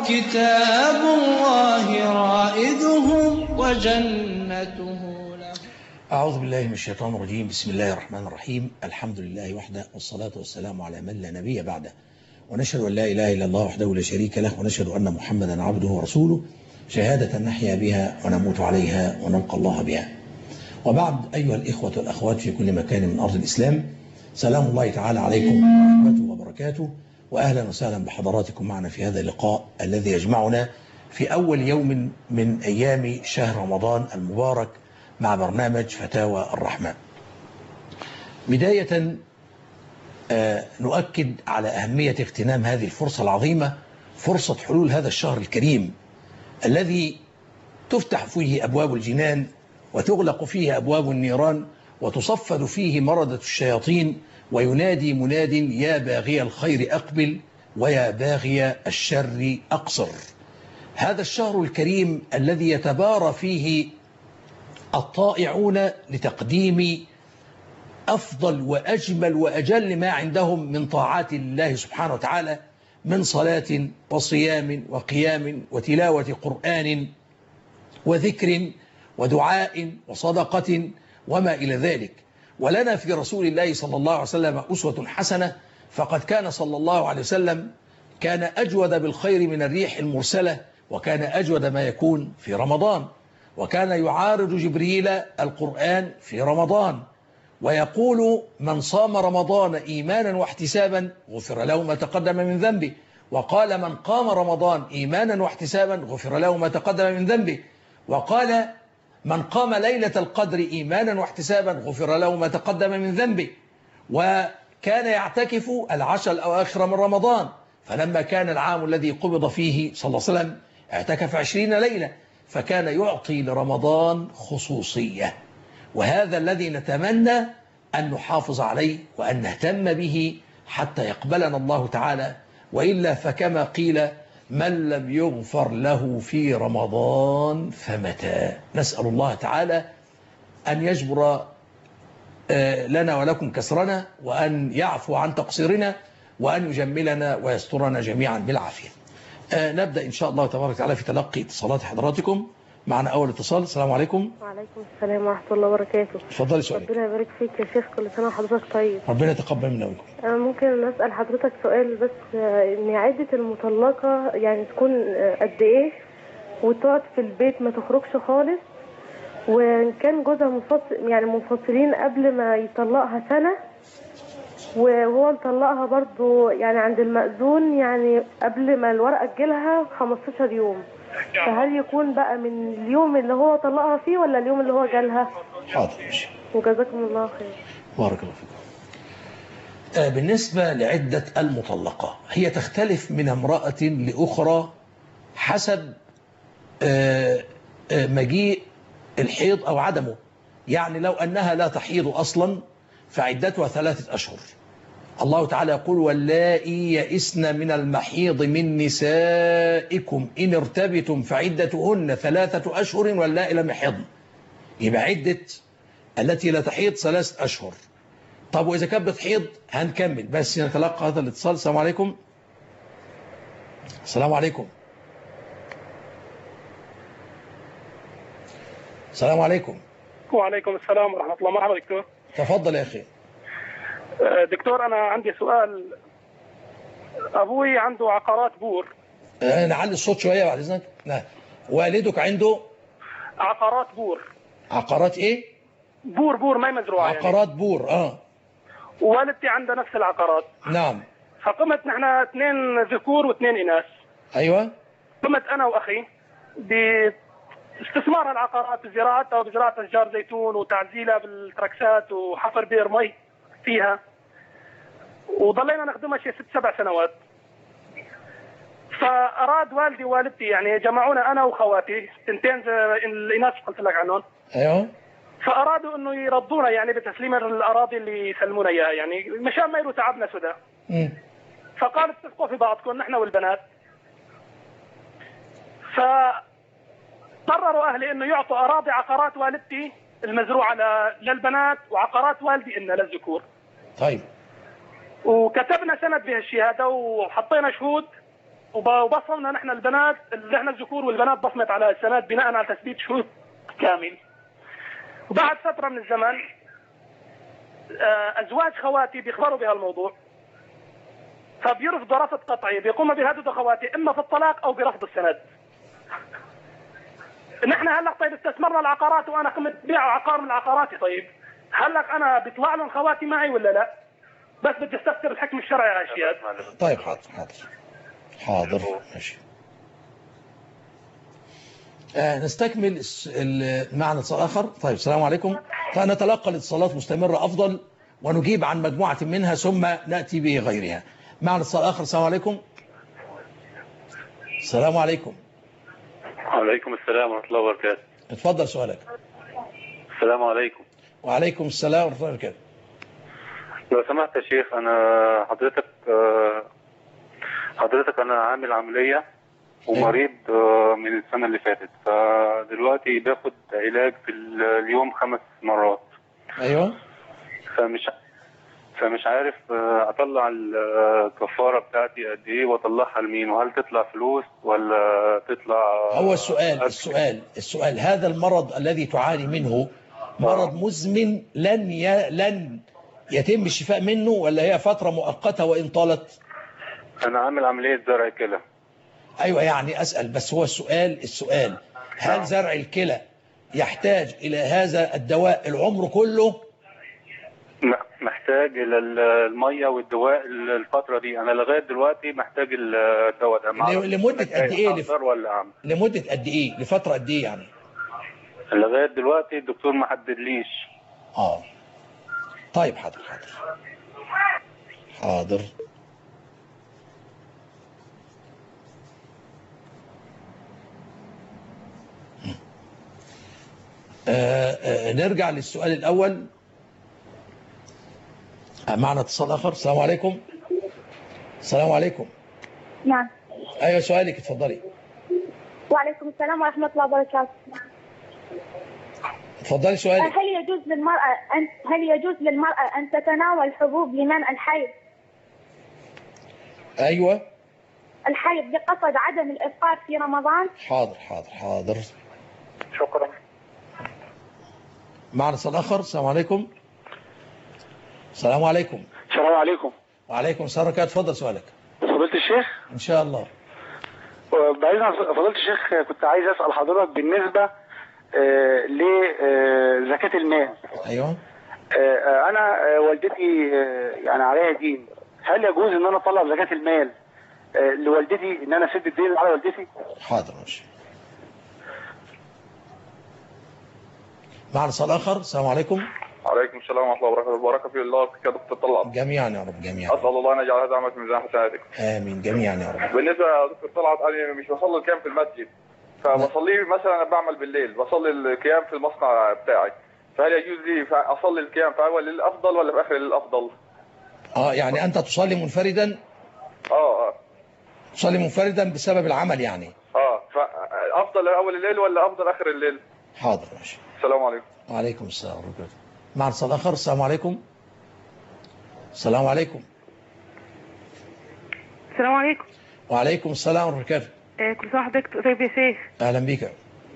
كتاب الله رائدهم وجنته له أعوذ بالله من الشيطان الرجيم بسم الله الرحمن الرحيم الحمد لله وحده والصلاة والسلام على من لا نبي بعده ونشهد أن لا إله إلا الله وحده لا شريك له ونشهد أن محمدا عبده ورسوله شهادة نحيا بها ونموت عليها ونلقى الله بها وبعد أيها الإخوة والأخوات في كل مكان من أرض الإسلام سلام الله تعالى عليكم ورحمته وبركاته وأهلا وسهلا بحضراتكم معنا في هذا اللقاء الذي يجمعنا في أول يوم من أيام شهر رمضان المبارك مع برنامج فتاوى الرحمن بداية آه، نؤكد على أهمية اغتنام هذه الفرصة العظيمة فرصة حلول هذا الشهر الكريم الذي تفتح فيه أبواب الجنان وتغلق فيه أبواب النيران وتصفد فيه مردة الشياطين وينادي مناد يا باغي الخير أقبل ويا باغي الشر أقصر هذا الشهر الكريم الذي يتبارى فيه الطائعون لتقديم أفضل وأجمل وأجل ما عندهم من طاعات الله سبحانه وتعالى من صلاة وصيام وقيام وتلاوة قرآن وذكر ودعاء وصدقة وما إلى ذلك ولنا في رسول الله صلى الله عليه وسلم أسوة حسنة فقد كان صلى الله عليه وسلم كان أجود بالخير من الريح المرسلة وكان أجود ما يكون في رمضان وكان يعارض جبريل القرآن في رمضان ويقول من صام رمضان إيمانا واحتسابا غفر له ما تقدم من ذنبه وقال من قام رمضان إيمانا واحتسابا غفر له ما تقدم من ذنبه وقال من قام ليلة القدر إيمانا واحتسابا غفر له ما تقدم من ذنبه وكان يعتكف العشر الأواخر من رمضان فلما كان العام الذي قبض فيه صلى الله عليه وسلم اعتكف عشرين ليلة فكان يعطي لرمضان خصوصية وهذا الذي نتمنى أن نحافظ عليه وأن نهتم به حتى يقبلنا الله تعالى وإلا فكما قيل من لم يغفر له في رمضان فمتى نسأل الله تعالى أن يجبر لنا ولكم كسرنا وأن يعفو عن تقصيرنا وأن يجملنا ويسترنا جميعا بالعافية نبدأ إن شاء الله تبارك وتعالى في تلقي اتصالات حضراتكم معنا أول اتصال السلام عليكم وعليكم السلام ورحمة الله وبركاته اتفضلي سؤالك ربنا يبارك فيك يا شيخ كل سنة وحضرتك طيب ربنا يتقبل منا ومنكم أنا ممكن أسأل حضرتك سؤال بس آه، إن عدة المطلقة يعني تكون آه، قد إيه وتقعد في البيت ما تخرجش خالص وإن كان جوزها منفصل يعني منفصلين قبل ما يطلقها سنة وهو مطلقها برضو يعني عند المأذون يعني قبل ما الورقة تجيلها 15 يوم فهل يكون بقى من اليوم اللي هو طلقها فيه ولا اليوم اللي هو جالها حاضر ماشي وجزاكم الله خير بارك الله فيكم آه، بالنسبة لعدة المطلقة هي تختلف من امرأة لأخرى حسب آه، آه، مجيء الحيض أو عدمه يعني لو أنها لا تحيض أصلا فعدتها ثلاثة أشهر الله تعالى يقول واللائي يئسن من المحيض من نسائكم إن ارتبتم فعدتهن ثلاثة أشهر واللائي لم يحضن يبقى عدة التي لا تحيض ثلاث أشهر طب وإذا كانت بتحيض هنكمل بس نتلقى هذا الاتصال السلام عليكم السلام عليكم السلام عليكم وعليكم السلام ورحمة الله مرحبا دكتور تفضل يا أخي آه، دكتور أنا عندي سؤال أبوي عنده عقارات بور آه، نعلي الصوت شوية بعد إذنك نعم والدك عنده عقارات بور عقارات إيه بور بور ما هي مزروعة يعني عقارات بور آه ووالدتي عندها نفس العقارات نعم فقمت نحن اثنين ذكور واثنين إناث أيوة قمت أنا وأخي باستثمار العقارات بزراعتها وبزراعة أشجار زيتون وتعزيلها بالتركسات وحفر بئر مي فيها وضلينا نخدمها شيء ست سبع سنوات فأراد والدي ووالدتي يعني جمعونا أنا وخواتي تنتين زي الإناث قلت لك عنهم أيوة فأرادوا أنه يرضونا يعني بتسليم الأراضي اللي يسلمونا إياها يعني مشان ما يروا تعبنا سدى مم. فقالوا اتفقوا في بعضكم نحن والبنات فقرروا أهلي أنه يعطوا أراضي عقارات والدتي المزروعة ل- للبنات وعقارات والدي إنا للذكور طيب وكتبنا سند بهالشيء هذا وحطينا شهود وب- وبصمنا نحن البنات اللي احنا الذكور والبنات بصمت على السند بناء على تثبيت شهود كامل وبعد فتره من الزمن آه، ازواج خواتي بيخبروا بهالموضوع فبيرفضوا رفض قطعي بيقوموا بيهددوا خواتي اما في الطلاق او برفض السند نحن هلا طيب استثمرنا العقارات وانا قمت بيع عقار من عقاراتي طيب هلا انا بيطلع لهم خواتي معي ولا لا بس بدي استفسر الحكم الشرعي على الاشياء طيب حاضر حاضر حاضر ماشي آه نستكمل الس- ال- معنا اتصال آخر طيب السلام عليكم فنتلقى الاتصالات مستمرة أفضل ونجيب عن مجموعة منها ثم نأتي بغيرها معنا اتصال آخر السلام عليكم السلام عليكم وعليكم السلام ورحمة الله وبركاته اتفضل سؤالك السلام عليكم وعليكم السلام ورحمة الله وبركاته لو سمحت يا شيخ أنا حضرتك آه، حضرتك أنا عامل عملية ومريض آه، من السنة اللي فاتت فدلوقتي باخد علاج في ال- اليوم خمس مرات أيوه فمش فمش عارف آه، أطلع الكفارة بتاعتي قد إيه وأطلعها لمين وهل تطلع فلوس ولا تطلع هو السؤال السؤال السؤال هذا المرض الذي تعاني منه مرض مزمن لن ي... لن يتم الشفاء منه ولا هي فترة مؤقتة وإن طالت أنا عامل عملية زرع كلى أيوة يعني أسأل بس هو السؤال السؤال هل زرع الكلى يحتاج إلى هذا الدواء العمر كله م- محتاج الى ال- الميه والدواء الفتره دي انا لغايه دلوقتي محتاج الدواء ده ما ل- أعرفش لمدة أنا قد إيه لف- اقدر ولا اعمل لمدة قد إيه لفترة قد إيه يعني لغايه دلوقتي الدكتور ما حددليش آه طيب حاضر حاضر حاضر آه آه نرجع للسؤال الأول آه معنا اتصال آخر السلام عليكم السلام عليكم نعم أيوة سؤالك اتفضلي وعليكم السلام ورحمة الله وبركاته اتفضلي سؤالك هل يجوز للمرأة أن هل يجوز للمرأة أن تتناول حبوب لمنع الحيض أيوة الحيض بقصد عدم الإفطار في رمضان؟ حاضر حاضر حاضر شكرا معنا اتصال آخر السلام عليكم السلام عليكم السلام عليكم وعليكم السلام ورحمة الله اتفضل سؤالك فضيلة الشيخ إن شاء الله بعيدا عن فضيلة الشيخ كنت عايز أسأل حضرتك بالنسبة آه، لزكاة المال أيوة آه، آه، أنا آه، والدتي آه، يعني عليها دين هل يجوز إن أنا أطلع زكاة المال آه، لوالدتي إن أنا أسد الدين اللي على والدتي؟ حاضر ماشي معنا اتصال آخر السلام عليكم عليكم السلام ورحمه الله وبركاته بارك في الله فيك يا دكتور طلعت جميعا يا رب جميعا اسال الله ان يجعل هذا عمل في ميزان حسناتك آمين جميعا يا رب بالنسبه يا دكتور طلعت انا مش بصلي القيام في المسجد فبصلي مثلا انا بعمل بالليل بصلي القيام في المصنع بتاعي فهل يجوز لي ف- اصلي القيام في اول الليل افضل ولا في اخر الليل افضل؟ اه يعني أنت تصلي منفردا اه اه تصلي منفردا بسبب العمل يعني اه فافضل اول الليل ولا افضل اخر الليل؟ حاضر ماشي السلام عليكم وعليكم السلام ورحمة الله معنا اتصال آخر السلام عليكم السلام عليكم السلام عليكم وعليكم السلام ورحمة الله وبركاته آه، كل سنة وحضرتك طيب يا شيخ أهلا بيك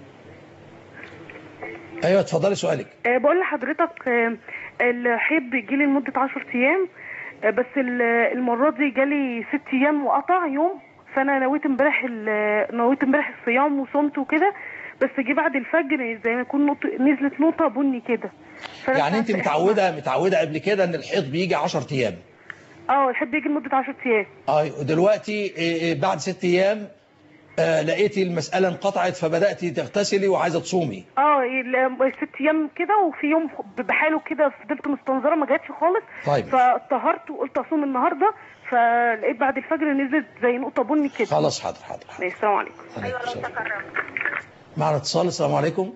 أيوة اتفضلي سؤالك آه، بقول لحضرتك آه، الحيض بيجيلي لمدة 10 أيام آه، بس ال- المرة دي جالي ست أيام وقطع يوم فأنا نويت امبارح ال- نويت امبارح الصيام وصمت وكده بس جه بعد الفجر زي ما يكون نقط... نزلت نقطة بني كده فأنا يعني مش أنت عارفة إيه متعودة متعودة قبل كده إن الحيض بيجي 10 أيام اه الحيض بيجي لمدة 10 أيام اه ودلوقتي إيه، إيه، بعد ست ايام آه لقيتي المسألة انقطعت فبدأتي تغتسلي وعايزة تصومي اه ال- ست ايام كده وفي يوم بحاله كده فضلت مستنظره ما جاتش خالص طيب. فطهرت وقلت اصوم النهارده فلقيت بعد الفجر نزلت زي نقطه بني كده خلاص حاضر حاضر حاضر ماشي السلام عليكم عليكم السلام. معنا اتصال السلام عليكم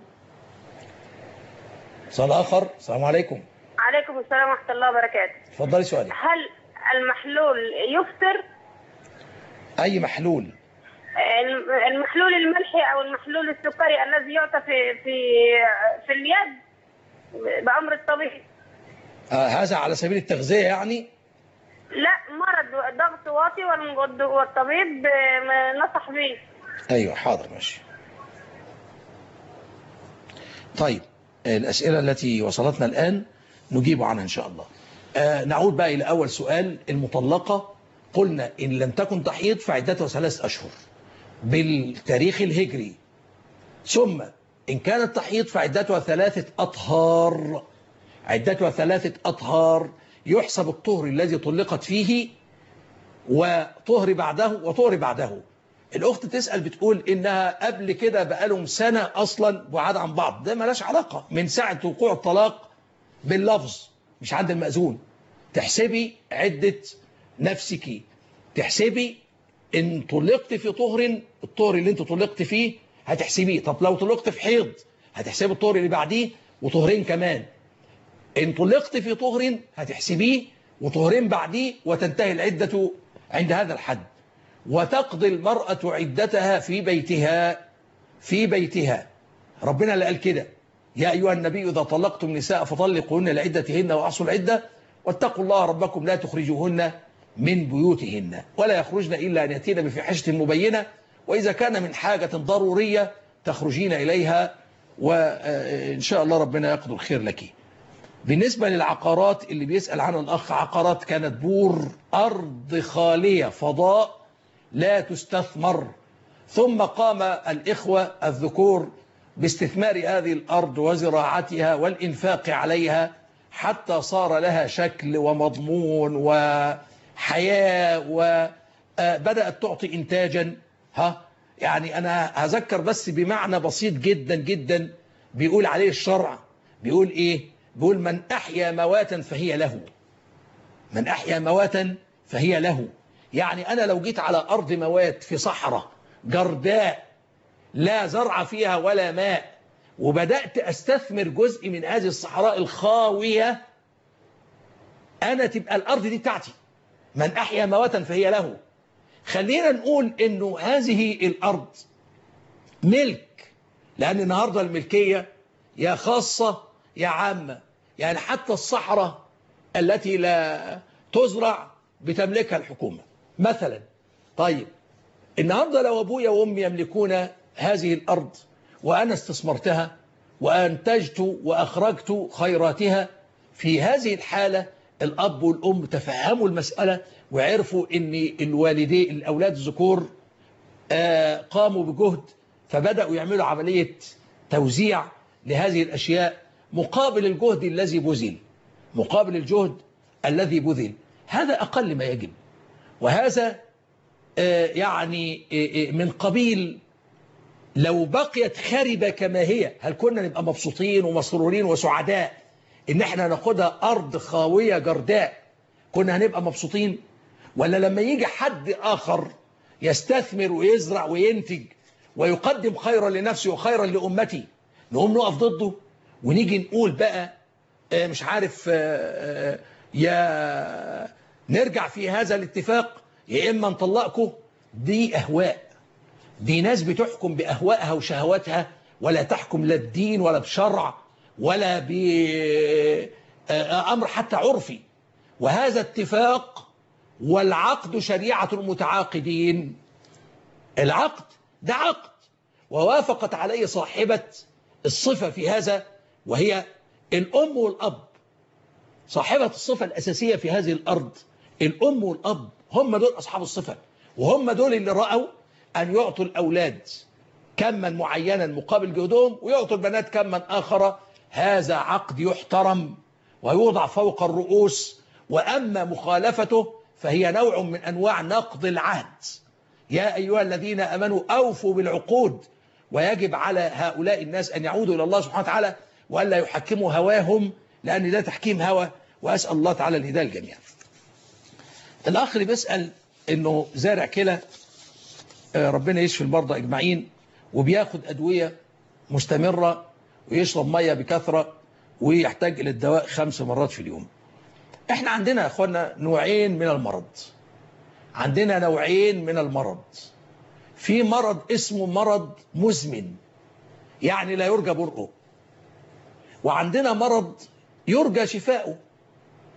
اتصال آخر السلام عليكم عليكم السلام ورحمة الله وبركاته اتفضلي سؤالك هل المحلول يفطر أي محلول الم- المحلول الملحي أو المحلول السكري الذي يعطى في في في اليد بأمر الطبيب آه هذا على سبيل التغذية يعني لا مرض ضغط واطي والمج- والطبيب آه، نصح بيه ايوه حاضر ماشي طيب الأسئلة التي وصلتنا الآن نجيب عنها إن شاء الله آه نعود بقى إلى أول سؤال المطلقة قلنا إن لم تكن تحيض فعدتها ثلاث أشهر بالتاريخ الهجري ثم إن كانت تحيض فعدتها ثلاثة أطهار عدتها ثلاثة أطهار يحسب الطهر الذي طلقت فيه وطهر بعده وطهر بعده الأخت تسأل بتقول إنها قبل كده بقالهم سنة أصلا بعاد عن بعض ده ملاش علاقة من ساعة وقوع الطلاق باللفظ مش عند المأذون تحسبي عدة نفسك تحسبي إن طلقت في طهر الطهر اللي انت طلقت فيه هتحسبيه طب لو طلقت في حيض هتحسبي الطهر اللي بعديه وطهرين كمان إن طلقت في طهر هتحسبيه وطهرين بعديه وتنتهي العدة عند هذا الحد وتقضي المرأة عدتها في بيتها في بيتها ربنا اللي قال كده يا أيها النبي إذا طلقتم نساء فطلقوهن لعدتهن وأحصوا العدة واتقوا الله ربكم لا تخرجوهن من بيوتهن ولا يخرجن إلا أن يأتين بفحشة مبينة وإذا كان من حاجة ضرورية تخرجين إليها وإن شاء الله ربنا يقدر خير لك بالنسبة للعقارات اللي بيسأل عنها الأخ عقارات كانت بور أرض خالية فضاء لا تستثمر ثم قام الإخوة الذكور باستثمار هذه الأرض وزراعتها والإنفاق عليها حتى صار لها شكل ومضمون وحياة وبدأت تعطي إنتاجا ها يعني أنا هذكر بس بمعنى بسيط جدا جدا بيقول عليه الشرع بيقول إيه بيقول من أحيا مواتا فهي له من أحيا مواتا فهي له يعني أنا لو جيت على أرض موات في صحراء جرداء لا زرع فيها ولا ماء وبدأت أستثمر جزء من هذه الصحراء الخاوية أنا تبقى الأرض دي بتاعتي من أحيا مواتا فهي له خلينا نقول أنه هذه الأرض ملك لأن النهاردة الملكية يا خاصة يا عامة يعني حتى الصحراء التي لا تزرع بتملكها الحكومة مثلا طيب النهاردة لو أبويا وأمي يملكون هذه الأرض وأنا استثمرتها وأنتجت وأخرجت خيراتها في هذه الحالة الأب والأم تفهموا المسألة وعرفوا أن الوالدين الأولاد الذكور آه قاموا بجهد فبدأوا يعملوا عملية توزيع لهذه الأشياء مقابل الجهد الذي بذل مقابل الجهد الذي بذل هذا أقل ما يجب وهذا آه يعني آه من قبيل لو بقيت خربة كما هي هل كنا نبقى مبسوطين ومسرورين وسعداء ان احنا ناخدها ارض خاوية جرداء كنا هنبقى مبسوطين ولا لما يجي حد اخر يستثمر ويزرع وينتج ويقدم خيرا لنفسه وخيرا لأمتي نقوم نقف ضده ونيجي نقول بقى مش عارف يا نرجع في هذا الاتفاق يا إما نطلقكم دي أهواء دي ناس بتحكم بأهوائها وشهواتها ولا تحكم لا بدين ولا بشرع ولا بأمر حتى عرفي وهذا اتفاق والعقد شريعة المتعاقدين العقد ده عقد ووافقت عليه صاحبة الصفة في هذا وهي الأم والأب صاحبة الصفة الأساسية في هذه الأرض الأم والأب هم دول أصحاب الصفة وهم دول اللي رأوا أن يعطوا الأولاد كما معينا مقابل جهدهم ويعطوا البنات كما آخر هذا عقد يحترم ويوضع فوق الرؤوس وأما مخالفته فهي نوع من أنواع نقض العهد يا أيها الذين أمنوا أوفوا بالعقود ويجب على هؤلاء الناس أن يعودوا إلى الله سبحانه وتعالى وألا يحكموا هواهم لأن ده تحكيم هوى وأسأل الله تعالى الهداية الجميع الأخ اللي بيسأل أنه زارع كلى ربنا يشفي المرضى أجمعين وبياخد أدوية مستمرة ويشرب مية بكثرة ويحتاج إلى الدواء خمس مرات في اليوم احنا عندنا يا أخوانا نوعين من المرض عندنا نوعين من المرض في مرض اسمه مرض مزمن يعني لا يرجى برؤه وعندنا مرض يرجى شفاؤه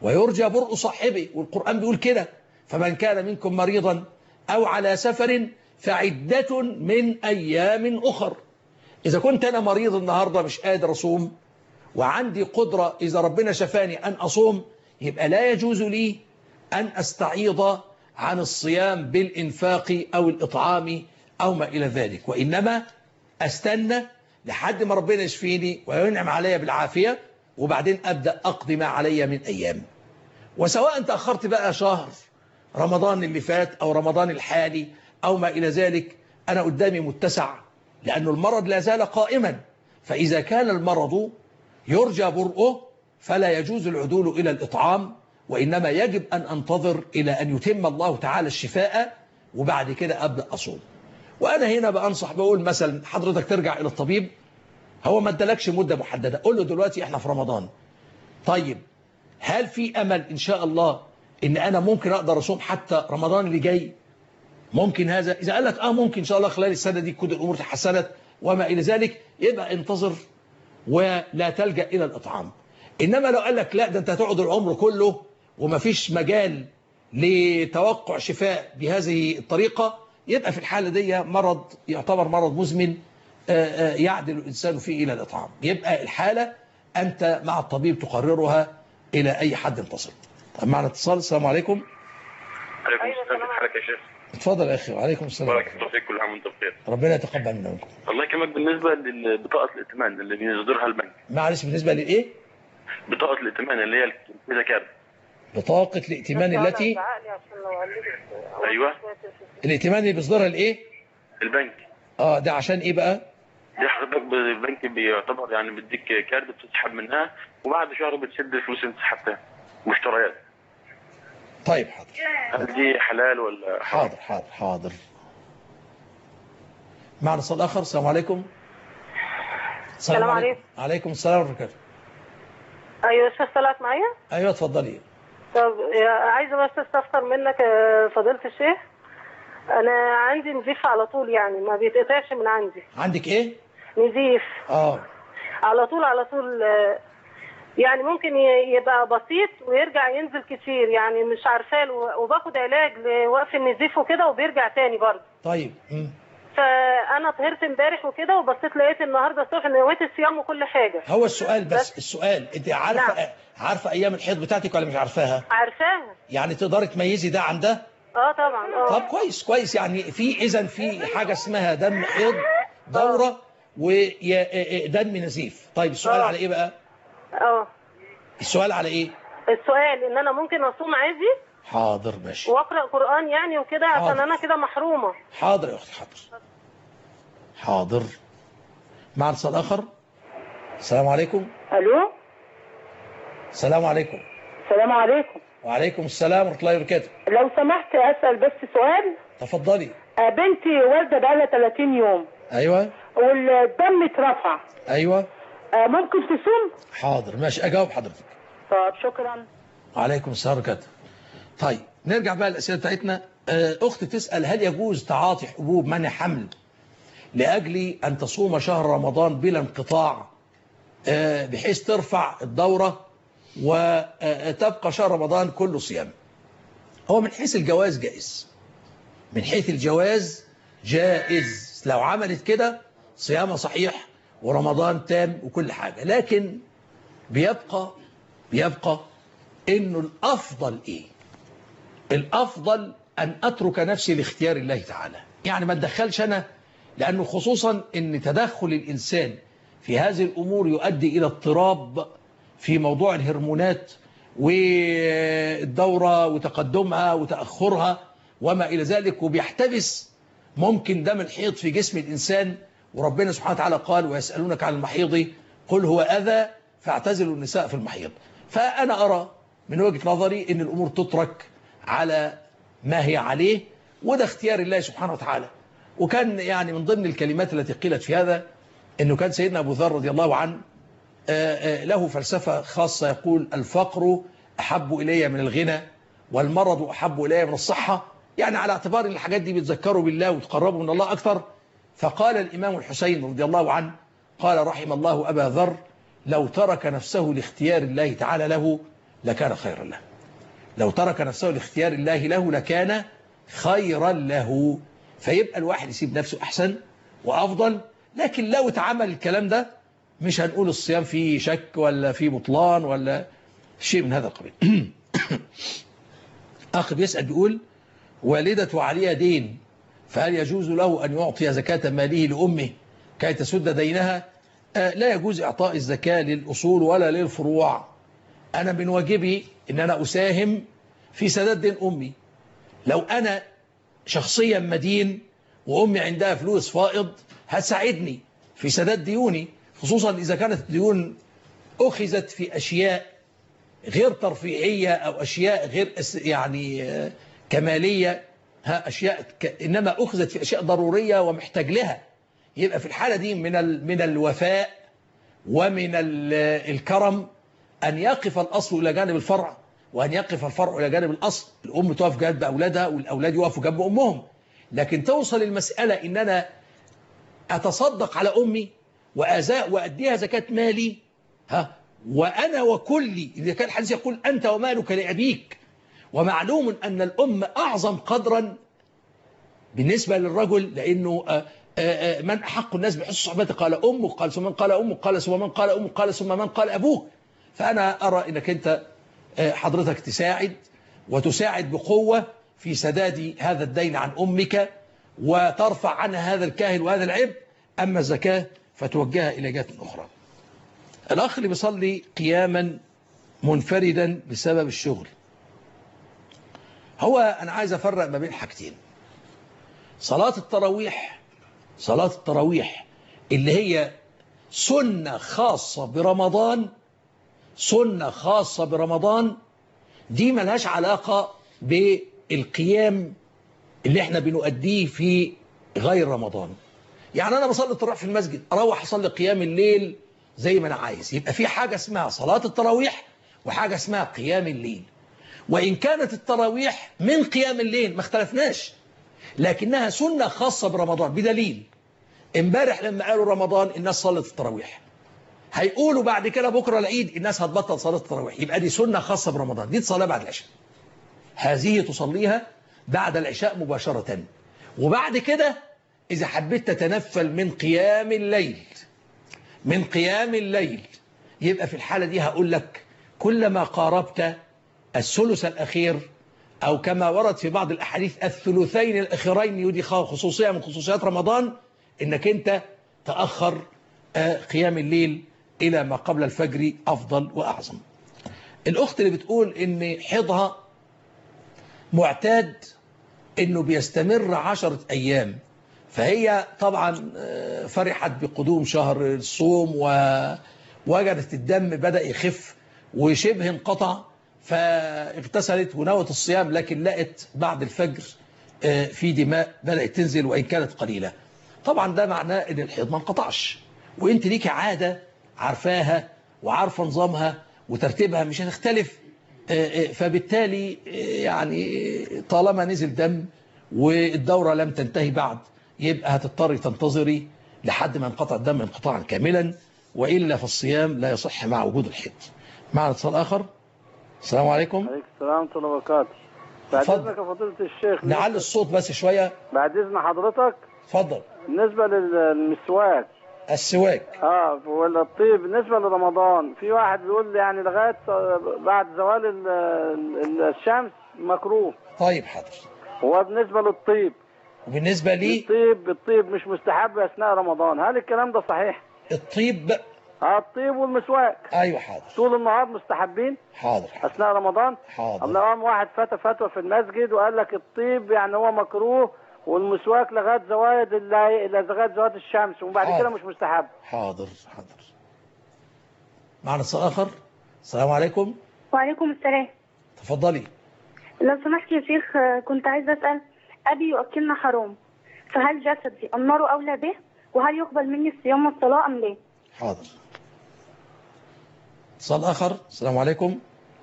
ويرجى برء صاحبه والقرآن بيقول كده فمن كان منكم مريضا أو على سفر فعدة من أيام أخر إذا كنت أنا مريض النهاردة مش قادر أصوم وعندي قدرة إذا ربنا شفاني أن أصوم يبقى لا يجوز لي أن أستعيض عن الصيام بالإنفاق أو الإطعام أو ما إلى ذلك وإنما أستنى لحد ما ربنا يشفيني وينعم علي بالعافية وبعدين أبدأ أقضي ما علي من أيام وسواء تأخرت بقى شهر رمضان اللي فات أو رمضان الحالي أو ما إلى ذلك أنا قدامي متسع لأن المرض لا زال قائما فإذا كان المرض يرجى برؤه فلا يجوز العدول إلى الإطعام وإنما يجب أن أنتظر إلى أن يتم الله تعالى الشفاء وبعد كده أبدأ أصوم وأنا هنا بأنصح بقول مثلا حضرتك ترجع إلى الطبيب هو ما ادالكش مدة محددة قول له دلوقتي احنا في رمضان طيب هل في أمل إن شاء الله إن أنا ممكن أقدر أصوم حتى رمضان اللي جاي ممكن هذا إذا قال لك آه ممكن إن شاء الله خلال السنة دي كل الأمور تحسنت وما إلى ذلك يبقى انتظر ولا تلجأ إلى الإطعام إنما لو قال لك لا ده أنت هتقعد العمر كله ومفيش مجال لتوقع شفاء بهذه الطريقة يبقى في الحالة دي مرض يعتبر مرض مزمن يعدل الإنسان فيه إلى الإطعام يبقى الحالة أنت مع الطبيب تقررها إلى أي حد تصل طب معنا اتصال السلام عليكم عليكم السلام كيف حالك يا شيخ اتفضل يا أخي وعليكم السلام بارك الله فيك كل عام وانت بخير ربنا يتقبل منا ومنكم الله يكرمك بالنسبه لبطاقه الائتمان اللي بيصدرها البنك معلش بالنسبة للإيه بطاقه الائتمان اللي هي الفيزا كارد بطاقة الائتمان التي ايوه الائتمان اللي بيصدرها الإيه البنك اه ده عشان إيه بقى دي حضرتك البنك بيعتبر يعني بيديك كارد بتسحب منها وبعد شهر بتسد الفلوس اللي انت سحبتها مشتريات طيب حاضر هل دي حلال ولا حاضر حاضر حاضر معنا اتصال آخر السلام عليكم السلام عليكم. عليكم السلام ورحمة الله ايوه استاذ طلعت معايا أيوة اتفضلي طب يا- عايزه بس استفسر منك يا فضيله الشيخ انا عندي نزيف على طول يعني ما بيتقطعش من عندي عندك إيه نزيف اه على طول على طول آه، يعني ممكن ي- يبقى بسيط ويرجع ينزل كتير يعني مش عارفاه له وباخد علاج لوقف النزيف وكده وبيرجع تاني برضه طيب مم. فانا طهرت امبارح وكده وبصيت لقيت النهارده الصبح نويت الصيام وكل حاجه هو السؤال بس السؤال انت عارفة عارفة أيام الحيض بتاعتك ولا مش عارفاها عارفاها يعني تقدري تميزي ده عن ده اه طبعا اه طب كويس كويس يعني في اذا في حاجة اسمها دم حيض دورة ودم نزيف طيب السؤال آه. على ايه بقى اه السؤال على ايه السؤال ان انا ممكن اصوم عادي حاضر ماشي واقرا قران يعني وكده عشان حاضر. انا كده محرومه حاضر يا اختي حاضر حاضر مع اتصال اخر السلام عليكم الو السلام عليكم السلام عليكم وعليكم السلام ورحمة الله وبركاته لو سمحت اسال بس سؤال تفضلي آه، بنتي والده بقالها 30 يوم ايوه والدم اترفع ايوه آه، ممكن تصوم حاضر ماشي اجاوب حضرتك طب شكرا وعليكم السلام ورحمة الله طيب نرجع بقى للأسئلة بتاعتنا آه، أختي تسأل هل يجوز تعاطي حبوب منع حمل لأجل أن تصوم شهر رمضان بلا انقطاع آه، بحيث ترفع الدورة وتبقى شهر رمضان كله صيام هو من حيث الجواز جائز من حيث الجواز جائز لو عملت كده صيامها صحيح ورمضان تام وكل حاجة لكن بيبقى بيبقى انه الافضل ايه الافضل ان اترك نفسي لاختيار الله تعالى يعني ما اتدخلش انا لانه خصوصا ان تدخل الانسان في هذه الامور يؤدي الى اضطراب في موضوع الهرمونات والدورة وتقدمها وتأخرها وما إلى ذلك وبيحتبس ممكن دم الحيض في جسم الإنسان وربنا سبحانه وتعالى قال ويسألونك عن المحيض قل هو أذى فاعتزلوا النساء في المحيض فأنا أرى من وجهة نظري أن الأمور تترك على ما هي عليه وده اختيار الله سبحانه وتعالى وكان يعني من ضمن الكلمات التي قيلت في هذا أنه كان سيدنا أبو ذر رضي الله عنه آه، آه، له فلسفة خاصة يقول الفقر أحب إلي من الغنى والمرض أحب إلي من الصحة يعني على اعتبار ان الحاجات دي بتذكروا بالله وتقربوا من الله أكثر فقال الإمام الحسين رضي الله عنه قال رحم الله أبا ذر لو ترك نفسه لاختيار الله تعالى له لكان خيرا له لو ترك نفسه لاختيار الله له لكان خيرا له فيبقى الواحد يسيب نفسه أحسن وأفضل لكن لو اتعمل الكلام ده مش هنقول الصيام فيه شك ولا فيه بطلان ولا شيء من هذا القبيل أخ بيسأل بيقول والدته عليها دين فهل يجوز له أن يعطي زكاة ماله لأمه كي تسد دينها آه لا يجوز إعطاء الزكاة للأصول ولا للفروع أنا من واجبي أن أنا أساهم في سداد دين أمي لو أنا شخصيا مدين وأمي عندها فلوس فائض هتساعدني في سداد ديوني خصوصا إذا كانت الديون أخذت في أشياء غير ترفيعية أو أشياء غير يعني آه كمالية ها أشياء ك... إنما أخذت في أشياء ضرورية ومحتاج لها يبقى في الحالة دي من ال... من الوفاء ومن ال... الكرم أن يقف الأصل إلى جانب الفرع وأن يقف الفرع إلى جانب الأصل الأم تقف جنب أولادها والأولاد يقفوا جنب أمهم لكن توصل المسألة إن أنا أتصدق على أمي وأزاء وأديها زكاة مالي ها وأنا وكلي إذا كان الحديث يقول أنت ومالك لأبيك ومعلوم أن الأم أعظم قدرا بالنسبة للرجل لأنه آآ آآ من أحق الناس بحسن صحبته قال أمك قال ثم من قال أمك قال ثم من قال أمك قال ثم من قال أبوك فأنا أرى أنك أنت حضرتك تساعد وتساعد بقوة في سداد هذا الدين عن أمك وترفع عنها هذا الكاهل وهذا العبء أما الزكاة فتوجهها إلى جهة أخرى الأخ اللي بيصلي قياما منفردا بسبب الشغل هو أنا عايز أفرق ما بين حاجتين صلاة التراويح صلاة التراويح اللي هي سنة خاصة برمضان سنة خاصة برمضان دي ملهاش علاقة بالقيام اللي احنا بنؤديه في غير رمضان يعني أنا بصلي التراويح في المسجد أروح أصلي قيام الليل زي ما أنا عايز يبقى في حاجة اسمها صلاة التراويح وحاجة اسمها قيام الليل وإن كانت التراويح من قيام الليل ما اختلفناش لكنها سنة خاصة برمضان بدليل امبارح لما قالوا رمضان الناس صلت التراويح هيقولوا بعد كده بكرة العيد الناس هتبطل صلاة التراويح يبقى دي سنة خاصة برمضان دي تصليها بعد العشاء هذه تصليها بعد العشاء مباشرة وبعد كده إذا حبيت تتنفل من قيام الليل من قيام الليل يبقى في الحالة دي هقول لك كلما قاربت الثلث الأخير أو كما ورد في بعض الأحاديث الثلثين الأخيرين يدي خصوصية من خصوصيات رمضان إنك أنت تأخر قيام الليل إلى ما قبل الفجر أفضل وأعظم الأخت اللي بتقول إن حيضها معتاد إنه بيستمر عشرة أيام فهي طبعا فرحت بقدوم شهر الصوم ووجدت الدم بدأ يخف وشبه انقطع فاغتسلت ونوت الصيام لكن لقت بعد الفجر في دماء بدأت تنزل وإن كانت قليلة طبعا ده معناه ان الحيض ما انقطعش وانت ليك عادة عارفاها وعارفة نظامها وترتيبها مش هتختلف فبالتالي يعني طالما نزل دم والدورة لم تنتهي بعد يبقى هتضطري تنتظري لحد ما انقطع الدم انقطاعا كاملا وإلا فالصيام لا يصح مع وجود الحيض معنا اتصال آخر السلام عليكم عليكم السلام ورحمة الله وبركاته بعد اتفضل. إذنك يا فضيلة الشيخ نعلي الصوت بس شوية بعد إذن حضرتك اتفضل بالنسبة للمسواك السواك اه ولا الطيب بالنسبة لرمضان في واحد بيقول لي يعني لغاية بعد زوال ال- ال- الشمس مكروه طيب حاضر هو بالنسبة للطيب وبالنسبة لي الطيب الطيب مش مستحب أثناء رمضان هل الكلام ده صحيح؟ الطيب اه الطيب والمسواك ايوه حاضر طول النهار مستحبين حاضر أثناء رمضان حاضر الله قام واحد فتى فتوى في المسجد وقال لك الطيب يعني هو مكروه والمسواك لغايه زوايد اللي لغايه زوال الشمس وبعد حاضر. كده مش مستحب حاضر حاضر معنا اتصال آخر السلام عليكم وعليكم السلام تفضلي لو سمحت يا شيخ آه، كنت عايزة أسأل أبي يؤكلنا حرام فهل جسدي النار أولى به وهل يقبل مني الصيام والصلاة أم لا؟ حاضر اتصال آخر السلام عليكم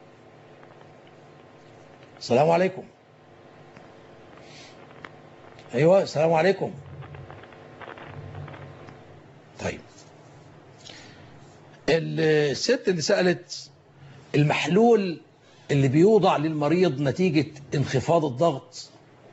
السلام عليكم أيوة السلام عليكم طيب الست اللي سألت المحلول اللي بيوضع للمريض نتيجة انخفاض الضغط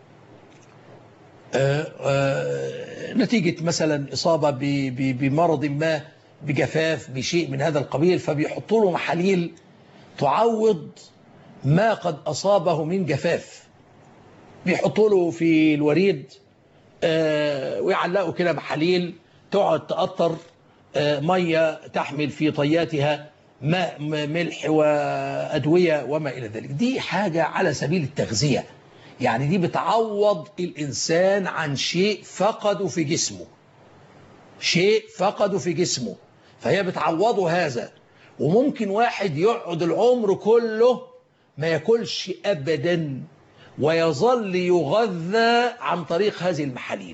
آه، آه، نتيجة مثلا إصابة ب- ب- بمرض ما بجفاف بشيء من هذا القبيل فبيحطوا له محاليل تعوض ما قد أصابه من جفاف بيحطوا له في الوريد آه، ويعلقوا كده محاليل تقعد تقطر آه، مية تحمل في طياتها ماء م- ملح وأدوية وما إلى ذلك دي حاجة على سبيل التغذية يعني دي بتعوض الإنسان عن شيء فقده في جسمه شيء فقده في جسمه فهي بتعوضه هذا وممكن واحد يقعد العمر كله ما ياكلش أبدا ويظل يغذى عن طريق هذه المحاليل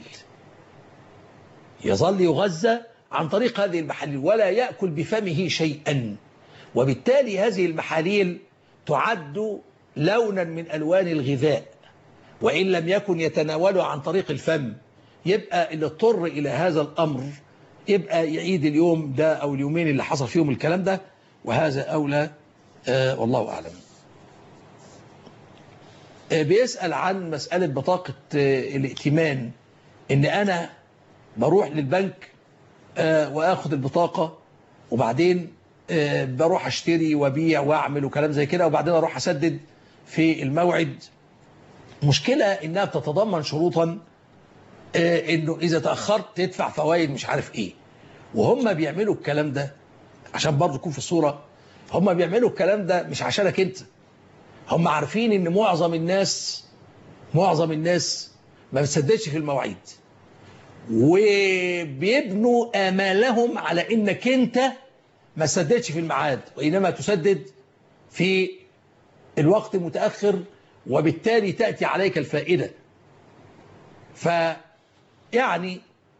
يظل يغذى عن طريق هذه المحاليل ولا يأكل بفمه شيئا وبالتالي هذه المحاليل تعد لونا من ألوان الغذاء وإن لم يكن يتناوله عن طريق الفم يبقى اللي اضطر إلى هذا الأمر يبقى يعيد اليوم ده أو اليومين اللي حصل فيهم الكلام ده وهذا أولى آه والله أعلم آه بيسأل عن مسألة بطاقة آه الائتمان إن أنا بروح للبنك آه وآخد البطاقة وبعدين آه بروح أشتري وبيع وأعمل وكلام زي كده وبعدين أروح أسدد في الموعد مشكلة إنها بتتضمن شروطا آه إنه إذا تأخرت تدفع فوائد مش عارف إيه وهم بيعملوا الكلام ده عشان برضه يكون في الصورة هم بيعملوا الكلام ده مش عشانك أنت هم عارفين إن معظم الناس معظم الناس ما بتسددش في المواعيد وبيبنوا آمالهم على إنك أنت ما تسددش في الميعاد وإنما تسدد في الوقت متأخر وبالتالي تأتي عليك الفائدة فيعني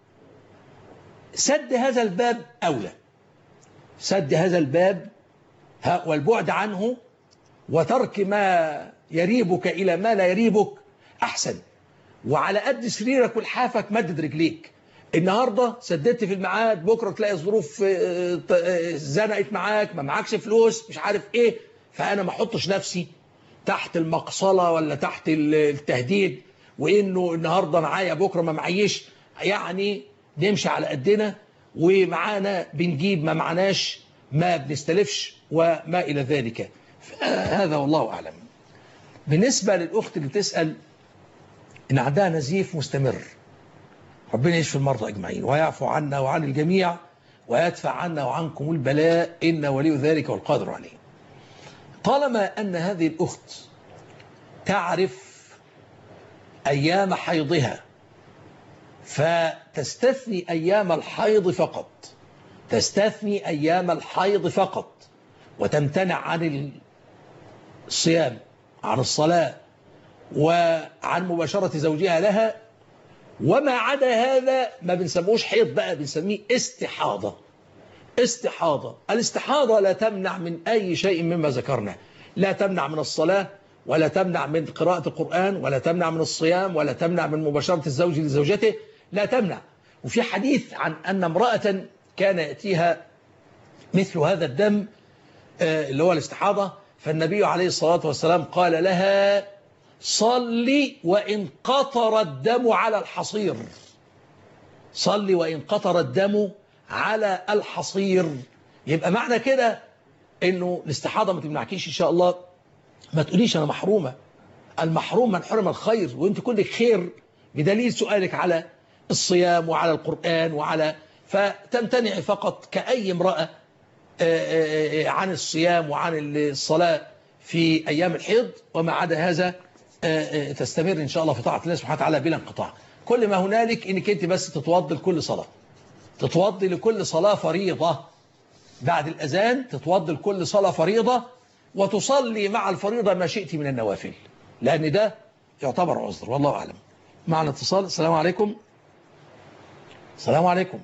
سد هذا الباب أولى سد هذا الباب ها- والبعد عنه وترك ما يريبك إلى ما لا يريبك أحسن وعلى قد سريرك ولحافك مدد رجليك النهاردة سددت في الميعاد بكرة تلاقي الظروف آه، ط- آه، زنقت معاك ما معكش فلوس مش عارف ايه فأنا ما احطش نفسي تحت المقصلة ولا تحت ال- التهديد وإنه النهاردة معايا بكرة ما معيش يعني نمشي على قدنا ومعانا بنجيب ما معناش ما بنستلفش وما إلى ذلك هذا والله أعلم بالنسبة للأخت اللي بتسأل إن عندها نزيف مستمر ربنا يشفي المرضى أجمعين ويعفو عنا وعن الجميع ويدفع عنا وعنكم البلاء إن ولي ذلك والقادر عليه طالما أن هذه الأخت تعرف أيام حيضها فتستثني أيام الحيض فقط تستثني أيام الحيض فقط وتمتنع عن الصيام عن الصلاة وعن مباشرة زوجها لها وما عدا هذا ما بنسموش حيض بقى بنسميه استحاضة استحاضة الاستحاضة لا تمنع من أي شيء مما ذكرنا لا تمنع من الصلاة ولا تمنع من قراءة القرآن ولا تمنع من الصيام ولا تمنع من مباشرة الزوج لزوجته لا تمنع وفي حديث عن أن امرأة كان يأتيها مثل هذا الدم آه، اللي هو الاستحاضة فالنبي عليه الصلاة والسلام قال لها صلي وإن قطر الدم على الحصير صلي وإن قطر الدم على الحصير يبقى معنى كده انه الاستحاضة ما تمنعكيش ان شاء الله ما تقوليش انا محرومة المحروم من حرم الخير وانت كلك خير بدليل سؤالك على الصيام وعلى القرآن وعلى فتمتنعي فقط كأي امرأة آه، آه، آه، عن الصيام وعن الصلاة في أيام الحيض وما عدا هذا آه، آه، تستمر إن شاء الله في طاعة الله سبحانه وتعالى بلا انقطاع كل ما هنالك إنك أنت بس تتوضي لكل صلاة تتوضي لكل صلاة فريضة بعد الأذان تتوضي لكل صلاة فريضة وتصلي مع الفريضة ما شئت من النوافل لأن ده يعتبر عذر والله أعلم معنا اتصال السلام عليكم السلام عليكم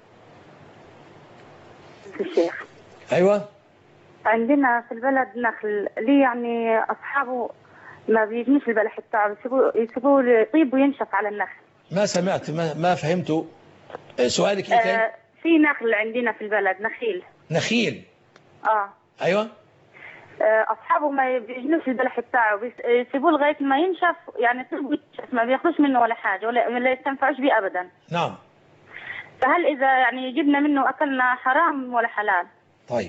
الشيخ أيوة عندنا في البلد نخل ليه يعني أصحابه ما بيجنيش البلح بتاعه يسيبوه يسيبوه يطيب وينشف على النخل ما سمعت ما, ما فهمت آه، سؤالك إيه تاني آه في نخل عندنا في البلد نخيل نخيل اه أيوة آه، اصحابه ما بيجنوش البلح بتاعه بيس- يسيبوه لغايه ما ينشف يعني يسيبوه ينشف ما بياخدوش منه ولا حاجه ولا ولا يستنفعوش بيه ابدا نعم فهل اذا يعني جبنا منه اكلنا حرام ولا حلال؟ طيب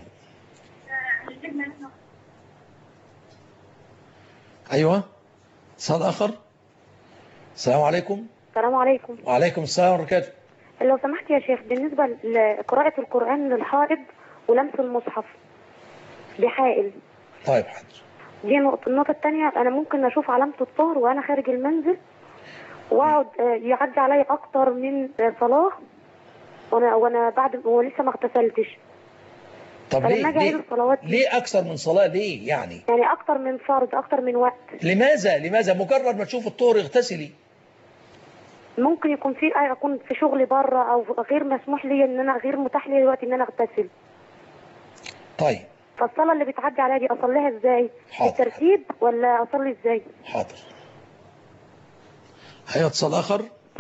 أيوة اتصال آخر السلام عليكم السلام عليكم وعليكم السلام ورحمة الله وبركاته لو سمحت يا شيخ بالنسبة لقراءة القرآن للحائض ولمس المصحف بحائل طيب حاضر دي نقطة النقطة التانية أنا ممكن أشوف علامة الطهر وأنا خارج المنزل وأقعد آه، يعدي عليا أكتر من آه، صلاة وأنا وأنا بعد ولسه ما اغتسلتش طب فلما ليه أجي أعيد ليه, الصلوات دي ليه أكثر من صلاة ليه يعني يعني أكتر من فرض أكتر من وقت لماذا لماذا مجرد ما تشوف الطهر اغتسلي ممكن يكون في آه، أكون في شغل بره أو غير مسموح لي إن أنا غير متاح لي دلوقتي إن أنا أغتسل طيب فالصلاة اللي بتعدي عليا دي أصليها إزاي؟ حاضر. بالترتيب ولا أصلي إزاي؟ حاضر هيا اتصال آخر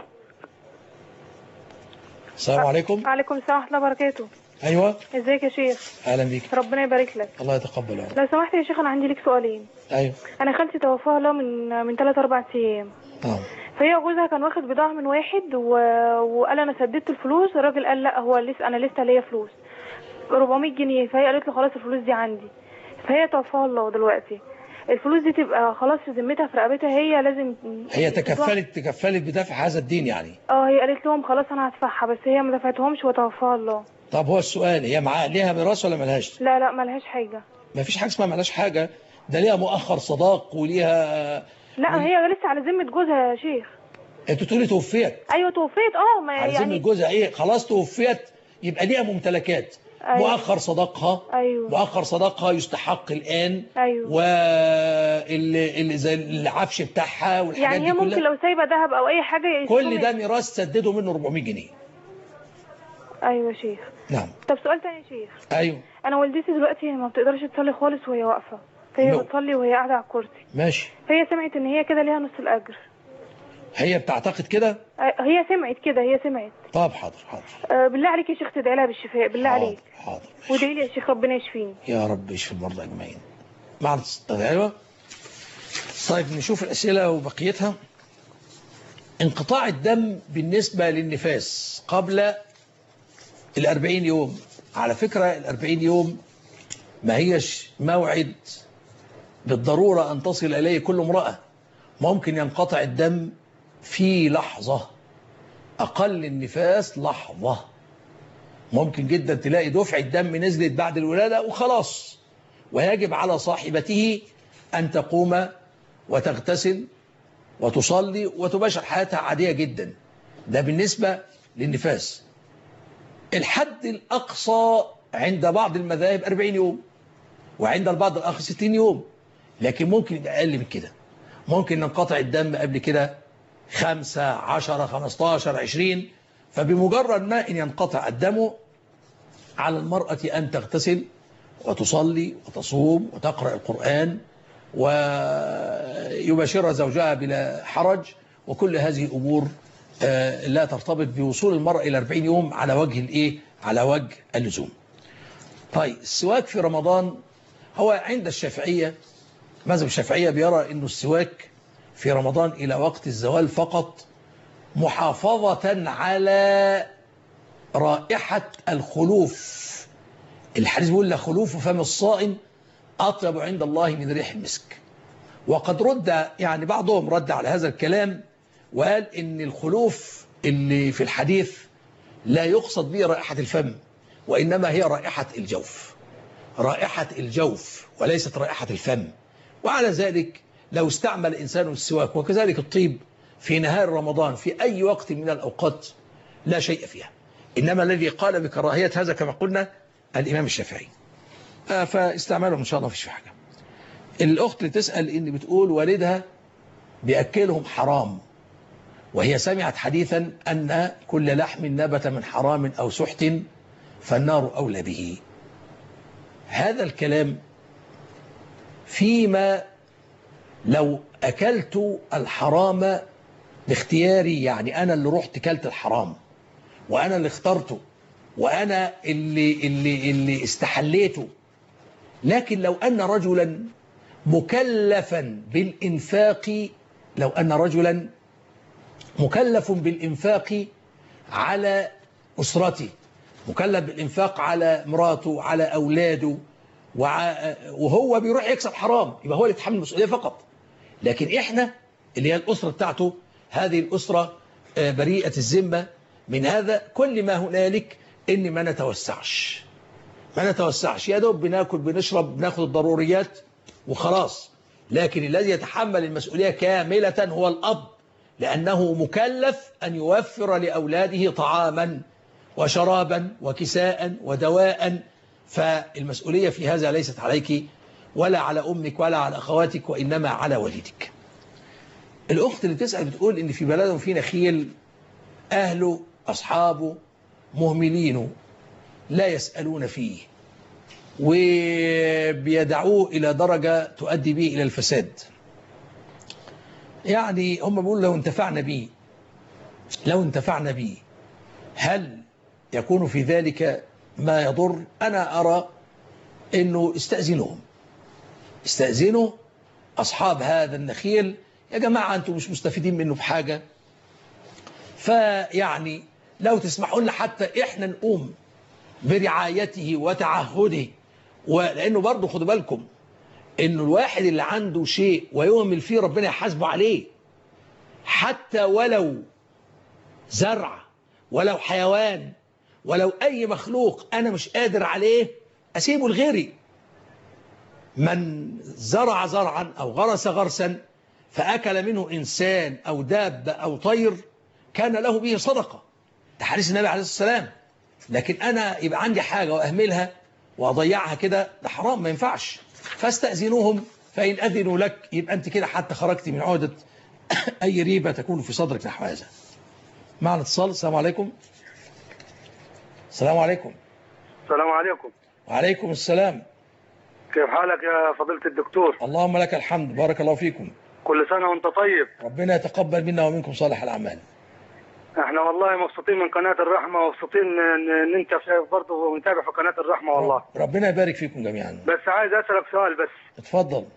السلام عليكم وعليكم السلام ورحمة الله وبركاته أيوة ازيك يا شيخ أهلا بيك ربنا يبارك لك الله يتقبل يا رب لو سمحت يا شيخ انا عندي لك سؤالين أيوة انا خالتي توفاها الله من من 3 4 ايام نعم فهي جوزها كان واخد بضاعة من واحد و... وقال انا سددت الفلوس الراجل قال لا هو لسه انا لسه ليا فلوس 400 جنيه فهي قالت له خلاص الفلوس دي عندي فهي توفاها الله دلوقتي الفلوس دي تبقى خلاص في ذمتها في رقبتها هي لازم هي تكفلت تكفلت بدفع هذا الدين يعني اه هي قالت لهم خلاص انا هدفعها بس هي ما دفعتهمش وتوفاها الله طب هو السؤال هي معاه ليها ميراث ولا ملهاش لا لا ملهاش حاجة ما فيش حاجة اسمها ملهاش حاجة ده ليها مؤخر صداق وليها لا هي لسه على ذمة جوزها يا شيخ انتوا تقولي توفيت ايوه توفيت اه ما على ذمة يعني جوزها ايه خلاص توفيت يبقى ليها ممتلكات أيوة. مؤخر صداقها ايوه مؤخر صداقها يستحق الآن ايوه واللي اللي زي العفش بتاعها والحاجات يعني هي دي ممكن كلها لو سايبه ذهب او اي حاجه كل يشتري- ده ميراث سددوا منه 400 جنيه ايوه يا شيخ نعم طب سؤال تاني يا شيخ ايوه انا والدتي دلوقتي ما بتقدرش تصلي خالص وهي واقفه فهي نو. بتصلي وهي قاعده على الكرسي ماشي فهي سمعت ان هي كده ليها نص الاجر هي بتعتقد كده آه، هي سمعت كده هي سمعت طب حاضر حاضر آه، بالله عليك يا شيخ تدعي لها بالشفاء بالله عليك حاضر وادعي لي يا شيخ ربنا يشفيني يا رب يشفي المرضى اجمعين معنا ايوه طيب نشوف الاسئله وبقيتها انقطاع الدم بالنسبه للنفاس قبل الأربعين يوم على فكرة الأربعين يوم ما هيش موعد بالضرورة أن تصل إليه كل امرأة ممكن ينقطع الدم في لحظة أقل النفاس لحظة ممكن جدا تلاقي دفع الدم نزلت بعد الولادة وخلاص ويجب على صاحبته أن تقوم وتغتسل وتصلي وتباشر حياتها عادية جدا ده بالنسبة للنفاس الحد الأقصى عند بعض المذاهب 40 يوم وعند البعض الآخر 60 يوم لكن ممكن يبقى أقل من كده ممكن ينقطع الدم قبل كده 5 10 15 20 فبمجرد ما إن ينقطع الدم على المرأة أن تغتسل وتصلي وتصوم وتقرأ القرآن ويباشرها زوجها بلا حرج وكل هذه أمور آه، لا ترتبط بوصول المرأة إلى 40 يوم على وجه الإيه؟ على وجه اللزوم طيب السواك في رمضان هو عند الشافعية مذهب الشافعية بيرى أنه السواك في رمضان إلى وقت الزوال فقط محافظة على رائحة الخلوف الحديث بيقول لخلوف فم الصائم أطيب عند الله من ريح المسك وقد رد يعني بعضهم رد على هذا الكلام وقال ان الخلوف اللي في الحديث لا يقصد به رائحة الفم وإنما هي رائحة الجوف رائحة الجوف وليست رائحة الفم وعلى ذلك لو استعمل الإنسان السواك وكذلك الطيب في نهار رمضان في أي وقت من الأوقات لا شيء فيها إنما الذي قال بكراهية هذا كما قلنا الإمام الشافعي آه، فاستعمالهم إن شاء الله مفيش في حاجة الأخت اللي تسأل إن بتقول والدها بيأكلهم حرام وهي سمعت حديثا أن كل لحم نبت من حرام أو سحت فالنار أولى به هذا الكلام فيما لو أكلت الحرام باختياري يعني أنا اللي رحت كلت الحرام وأنا اللي اخترته وأنا اللي, اللي, اللي استحليته لكن لو أن رجلا مكلفا بالإنفاق لو أن رجلا مكلف بالإنفاق على أسرته مكلف بالإنفاق على مراته على أولاده وع- وهو بيروح يكسب حرام يبقى هو اللي يتحمل المسؤولية فقط لكن إحنا اللي هي الأسرة بتاعته هذه الأسرة آه، بريئة الذمة من هذا كل ما هنالك إن ما نتوسعش ما نتوسعش يا دوب بناكل بنشرب بناخد الضروريات وخلاص لكن الذي يتحمل المسؤولية كاملة هو الأب لأنه مكلف أن يوفر لأولاده طعاما وشرابا وكساء ودواء فالمسؤولية في هذا ليست عليك ولا على أمك ولا على أخواتك وإنما على والدك الأخت اللي بتسأل بتقول إن في بلدهم في نخيل أهله أصحابه مهملينه لا يسألون فيه وبيدعوه إلى درجة تؤدي به إلى الفساد يعني هم بيقولوا لو انتفعنا به لو انتفعنا به هل يكون في ذلك ما يضر أنا أرى أنه استأذنهم استأذنوا أصحاب هذا النخيل يا جماعة أنتم مش مستفيدين منه بحاجة فيعني لو تسمحوا لنا حتى إحنا نقوم برعايته وتعهده ولأنه برضه خدوا بالكم إنه الواحد اللي عنده شيء ويهمل فيه ربنا يحاسبه عليه حتى ولو زرع ولو حيوان ولو أي مخلوق أنا مش قادر عليه أسيبه لغيري من زرع زرعا أو غرس غرسا فأكل منه إنسان أو دابة أو طير كان له به صدقة ده حديث النبي عليه الصلاة والسلام لكن أنا يبقى عندي حاجة وأهملها وأضيعها كده ده حرام ما ينفعش فاستأذنوهم فإن أذنوا لك يبقى أنت كده حتى خرجت من عهدة أي ريبة تكون في صدرك نحو هذا معنا اتصال السلام عليكم السلام عليكم السلام عليكم وعليكم السلام كيف حالك يا فضيلة الدكتور اللهم لك الحمد بارك الله فيكم كل سنة وانت طيب ربنا يتقبل منا ومنكم صالح الأعمال احنا والله مبسوطين من قناة الرحمة ومبسوطين ان إن انت شايف برضه متابع في قناة الرحمة والله ربنا يبارك فيكم جميعا بس عايز اسألك سؤال بس اتفضل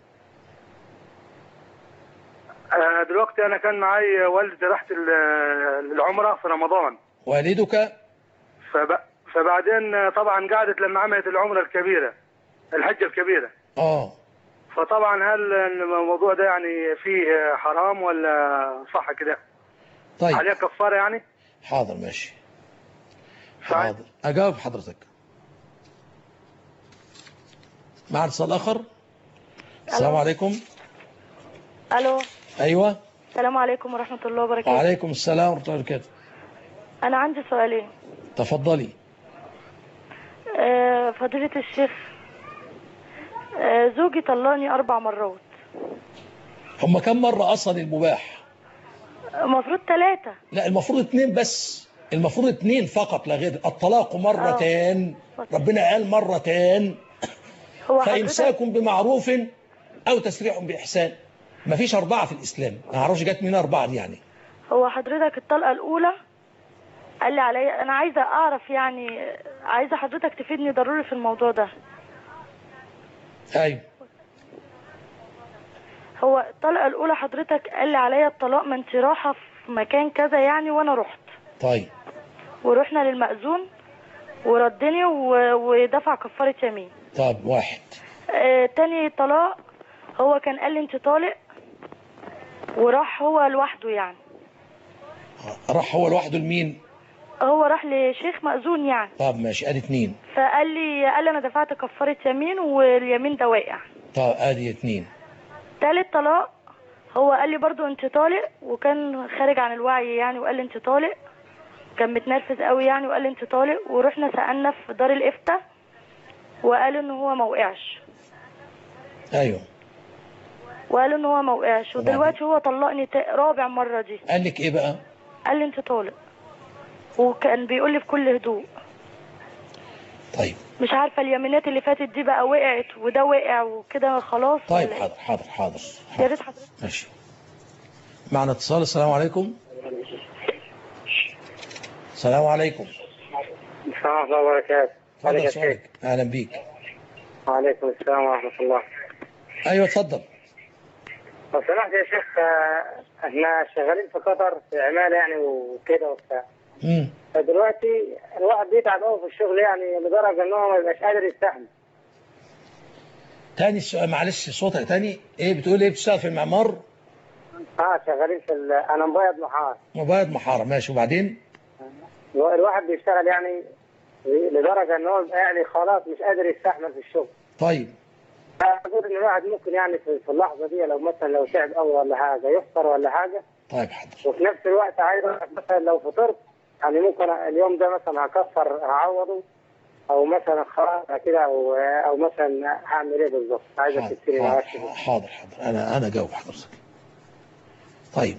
آه، دلوقتي انا كان معي والدي رحت ال- العمرة في رمضان والدك فب... فبعدين آه، طبعا قعدت لما عملت العمرة الكبيرة الحجة الكبيرة اه فطبعا هل الموضوع ده يعني فيه حرام ولا صح كده؟ طيب عليه كفارة يعني؟ حاضر ماشي حاضر أجاوب حضرتك مع اتصال آخر السلام عليكم الو أيوة السلام عليكم ورحمه الله وبركاته وعليكم السلام ورحمة الله وبركاته انا عندي سؤالين تفضلي آه، فضيله الشيخ آه، زوجي طلقني اربع مرات هم كم مرة أصلا المباح المفروض ثلاثه لا المفروض اتنين بس المفروض اتنين فقط لا غير الطلاق مرتين ربنا قال مرتين هو حضرتك فإمساك بمعروف أو تسريح بإحسان مفيش أربعة في الإسلام ما أعرفش جت من أربعة دي يعني هو حضرتك الطلقه الاولى قال لي عليا انا عايزه اعرف يعني عايزه حضرتك تفيدني ضروري في الموضوع ده أيوة هو الطلقه الاولى حضرتك قال لي عليا الطلاق ما انت رايحه في مكان كذا يعني وانا رحت طيب ورحنا للمأذون وردني و- ودفع كفاره يمين طب واحد آه، تاني طلاق هو كان قال لي انت طالق وراح هو لوحده يعني راح هو لوحده لمين هو راح لشيخ مأذون يعني طب ماشي ادي اتنين فقال لي قال لي انا دفعت كفارة يمين واليمين ده واقع طب ادي اتنين تالت طلاق هو قال لي برضو انت طالق وكان خارج عن الوعي يعني وقال لي انت طالق كان متنرفز قوي يعني وقال لي انت طالق ورحنا سألنا في دار الافتاء وقالوا ان هو ما وقعش ايوه وقالوا ان هو ما وقعش ودلوقتي هو طلقني تا- رابع مرة دي قال لك ايه بقى قال لي انت طالق وكان بيقول لي بكل هدوء طيب مش عارفة اليمينات اللي فاتت دي بقى وقعت وده وقع وكده خلاص طيب ولا إيه؟ حاضر حاضر حاضر يا ريت حضرتك ماشي معنا اتصال السلام عليكم السلام عليكم السلام ورحمة الله وبركاته اتفضل سؤالك اهلا بيك وعليكم السلام ورحمة الله ايوه اتفضل لو سمحت يا شيخ آه، احنا شغالين في قطر في عمالة يعني وكده وبتاع مم. فدلوقتي الواحد بيتعب قوي في الشغل يعني لدرجة ان هو ما يبقاش قادر يستحمل تاني السؤال معلش صوتك تاني ايه بتقول ايه بتشتغل في المعمار اه شغالين في ال- انا مبيض محار مبيض محاره ماشي وبعدين الواحد بيشتغل يعني لدرجة ان هو يبقى يعني خلاص مش قادر يستحمل في الشغل طيب أقول إن الواحد ممكن يعني في في اللحظة دي لو مثلا لو تعب قوي ولا حاجة يفطر ولا حاجة طيب حاضر وفي نفس الوقت عايز أعرف مثلا لو فطرت يعني ممكن اليوم ده مثلا هكفر هعوضه أو مثلا خلاص كده أو أو مثلا هعمل إيه بالظبط عايزك تبتدي معاك حاضر حاضر حاضر انا انا جاوب حضرتك طيب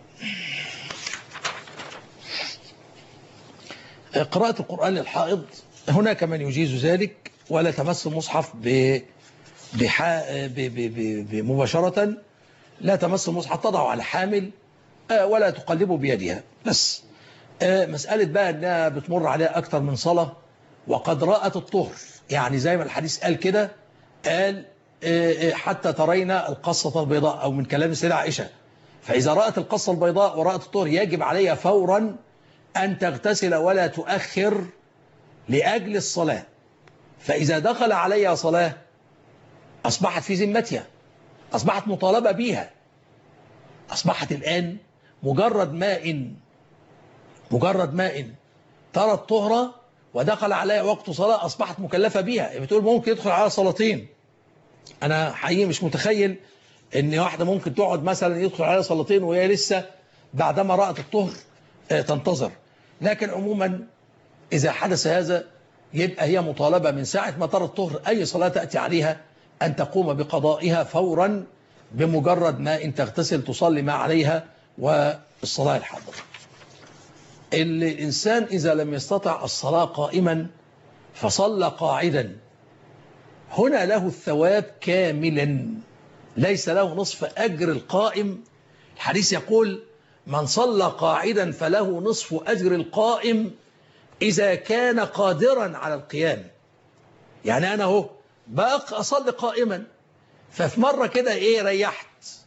قراءة القرآن للحائض هناك من يجيز ذلك ولا تمس المصحف ب بحا... ب... ب... ب... بمباشرة لا تمس المصحف تضعه على حامل آه، ولا تقلبه بيدها بس آه، مسألة بقى انها بتمر عليها اكتر من صلاة وقد رأت الطهر يعني زي ما الحديث قال كده قال آه، آه، حتى ترين القصة البيضاء او من كلام السيدة عائشة فإذا رأت القصة البيضاء ورأت الطهر يجب عليها فورا أن تغتسل ولا تؤخر لأجل الصلاة فإذا دخل عليها صلاة أصبحت في ذمتها أصبحت مطالبة بها أصبحت الآن مجرد ماء مجرد ماء ترى الطهرة ودخل عليها وقت صلاة أصبحت مكلفة بيها بتقول ممكن يدخل على صلاتين أنا حقيقي مش متخيل إن واحدة ممكن تقعد مثلا يدخل عليها صلاتين وهي لسه بعدما رأت الطهر آه، تنتظر لكن عموما إذا حدث هذا يبقى هي مطالبة من ساعة ما ترى الطهر أي صلاة تأتي عليها أن تقوم بقضائها فورا بمجرد ما إن تغتسل تصلي ما عليها والصلاة الحاضرة الإنسان إذا لم يستطع الصلاة قائما فصلى قاعدا هنا له الثواب كاملا ليس له نصف أجر القائم الحديث يقول من صلى قاعدا فله نصف أجر القائم إذا كان قادرا على القيام يعني أنا هو بقى أصلي قائما ففي مرة كده إيه ريحت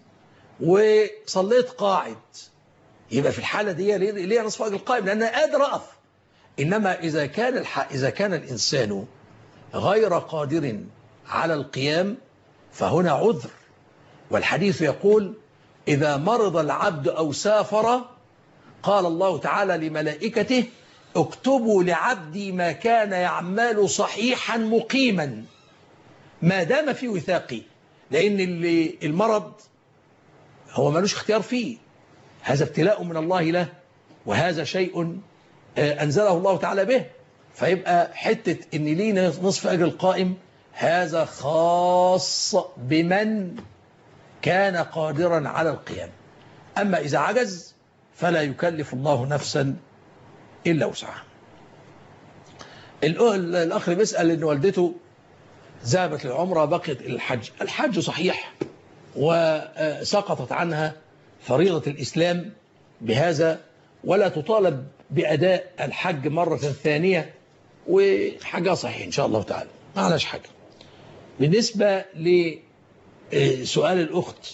وصليت قاعد يبقى في الحالة دي ليه ليه نصف أجر القائم لأن أنا قادر أقف إنما إذا كان الح... إذا كان الإنسان غير قادر على القيام فهنا عذر والحديث يقول إذا مرض العبد أو سافر قال الله تعالى لملائكته اكتبوا لعبدي ما كان يعمل صحيحا مقيما ما دام في وثاقي لأن اللي المرض هو ملوش اختيار فيه هذا ابتلاء من الله له وهذا شيء آه، أنزله الله تعالى به فيبقى حتة إن ليه نصف أجر القائم هذا خاص بمن كان قادرا على القيام أما إذا عجز فلا يكلف الله نفسا إلا وسعها الأ- الأخ بيسأل إن والدته ذهبت للعمرة بقيت الحج الحج صحيح وسقطت عنها فريضة الإسلام بهذا ولا تطالب بأداء الحج مرة ثانية وحاجة صحيح إن شاء الله تعالى ما عليش حاجة بالنسبة لسؤال الأخت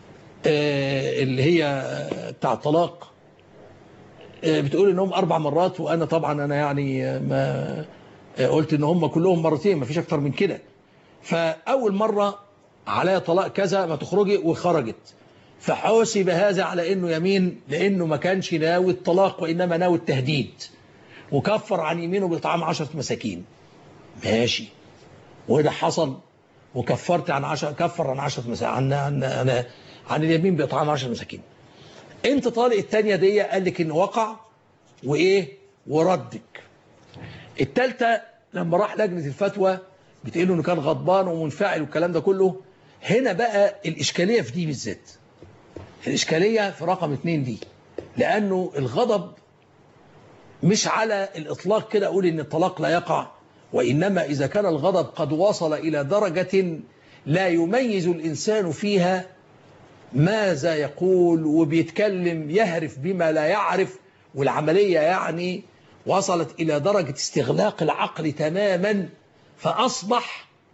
آه، اللي هي آه، بتاع الطلاق آه، بتقول إنهم أربع مرات وأنا طبعا أنا يعني آه، ما آه، قلت إن هم كلهم مرتين ما فيش أكتر من كده فأول مرة عليها طلاق كذا ما تخرجي وخرجت فحسب هذا على انه يمين لانه ما كانش ناوي الطلاق وانما ناوي التهديد وكفر عن يمينه باطعام عشرة مساكين ماشي وده حصل وكفرت عن عشر كفر عن عشرة مساكين عن عن عن, عن اليمين باطعام عشرة مساكين انت طالق الثانيه دي قال لك انه وقع وايه وردك الثالثه لما راح لجنه الفتوى بتقول له انه كان غضبان ومنفعل والكلام ده كله هنا بقى الاشكاليه في دي بالذات الإشكالية في رقم اتنين دي لأنه الغضب مش على الإطلاق كده أقول إن الطلاق لا يقع وإنما إذا كان الغضب قد وصل إلى درجة لا يميز الإنسان فيها ماذا يقول وبيتكلم يهرف بما لا يعرف والعملية يعني وصلت إلى درجة استغلاق العقل تماما فأصبح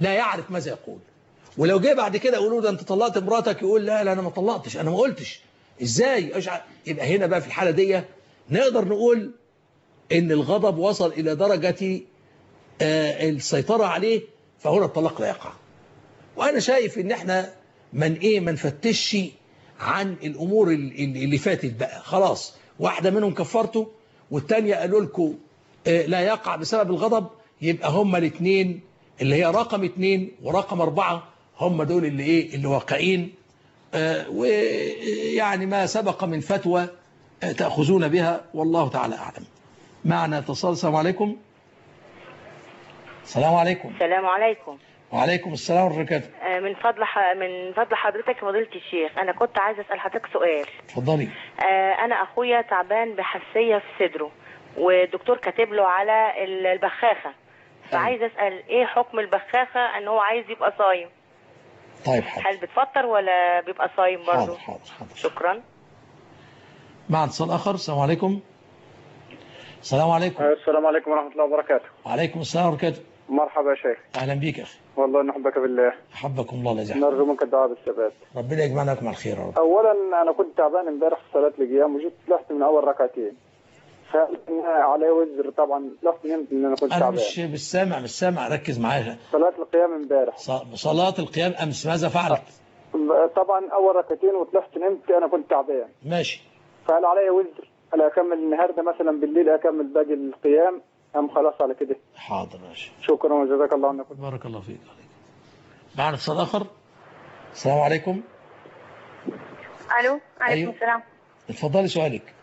لا يعرف ماذا يقول ولو جه بعد كده يقولوا ده انت طلقت مراتك يقول لا لا انا ما طلقتش انا ما قلتش ازاي أشعر يبقى هنا بقى في الحالة دي نقدر نقول ان الغضب وصل الى درجة آه، السيطرة عليه فهنا الطلاق لا يقع وانا شايف ان احنا من ايه ما نفتش عن الامور ال- ال- اللي فاتت بقى خلاص واحدة منهم كفرته والتانية قالوا لكم آه، لا يقع بسبب الغضب يبقى هما الاثنين اللي هي رقم اثنين ورقم اربعة هم دول اللي ايه اللي واقعين آه، ويعني ما سبق من فتوى آه، تأخذون بها والله تعالى أعلم معنا اتصال السلام عليكم السلام عليكم السلام عليكم وعليكم السلام ورحمة الله وبركاته آه، من فضل ح... من فضل حضرتك فضيلة الشيخ أنا كنت عايزة أسأل حضرتك سؤال اتفضلي آه، أنا أخويا تعبان بحساسية في صدره والدكتور كاتب له على ال- البخاخة فعايزة أسأل إيه حكم البخاخة إن هو عايز يبقى صايم طيب حاضر هل بتفطر ولا بيبقى صايم برضه حاضر حاضر حاضر شكرا مع اتصال آخر السلام عليكم السلام عليكم السلام عليكم ورحمة الله وبركاته وعليكم السلام ورحمة الله وبركاته مرحبا يا شيخ أهلا بيك يا أخي والله نحبك بالله حبكم الله لا يزعل نرجو منك الدعاء بالثبات ربنا يجمعنا لكم على الخير يا رب أولا أنا كنت تعبان امبارح في صلاة القيام وجيت طلعت من أول ركعتين فعلي وزر طبعا طلعت نمت إن أنا كنت أنا تعبان مش مش سامع مش سامع ركز معايا صلاة القيام امبارح ص- صلاة القيام أمس ماذا فعلت طبعا أول ركعتين وطلعت نمت أنا كنت تعبان ماشي فهل علي وزر هل أكمل النهاردة مثلا بالليل أكمل باقي القيام أم خلاص على كده حاضر ماشي شكرا وجزاك الله عنك بارك الله فيك معنا اتصال آخر السلام عليكم الو عليكم أيوه. السلام اتفضلي سؤالك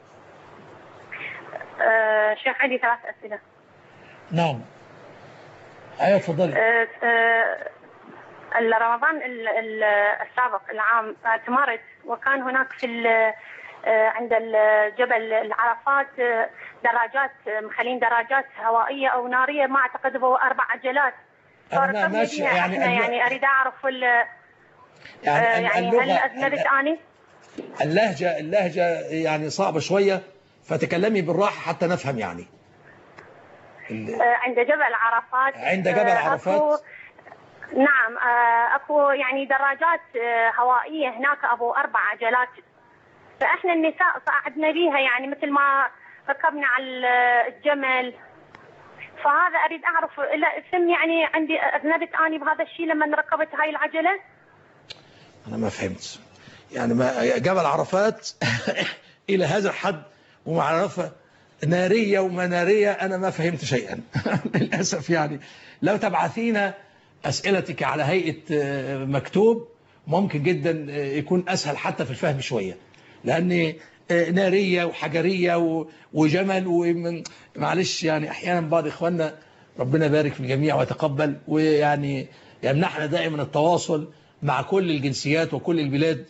آه شيخ عندي ثلاث اسئله نعم ايوه اتفضلي آه آه رمضان ال- ال- السابق العام اعتمرت وكان هناك في ال- آه، عند الجبل العرفات آه، دراجات آه، مخلين دراجات هوائيه او ناريه ما اعتقد هو اربع عجلات أنا فركبنا ماشي، بيها يعني احنا الل- يعني اريد اعرف ال- آه، يعني يعني هل اللغة اذنبت اني؟ اللهجة اللهجة يعني صعبة شوية فتكلمي بالراحة حتى نفهم يعني ال- آه، عند جبل عرفات عند جبل آه، عرفات. أكو نعم آه، اكو يعني دراجات آه، هوائيه هناك ابو اربع عجلات فاحنا النساء صعدنا بيها يعني مثل ما ركبنا على الجمل فهذا اريد اعرف لا ثم يعني عندي اذنبت اني بهذا الشيء لما ركبت هاي العجله أنا ما فهمت يعني ما جبل عرفات إلى هذا الحد ومعرفة نارية وما نارية أنا ما فهمت شيئا للأسف يعني لو تبعثينا أسئلتك على هيئة آه، مكتوب ممكن جدا آه، يكون أسهل حتى في الفهم شوية لأن آه، نارية وحجرية و- وجمل ومن معلش يعني أحيانا بعض إخواننا ربنا يبارك في الجميع ويتقبل ويعني يمنحنا دائما التواصل مع كل الجنسيات وكل البلاد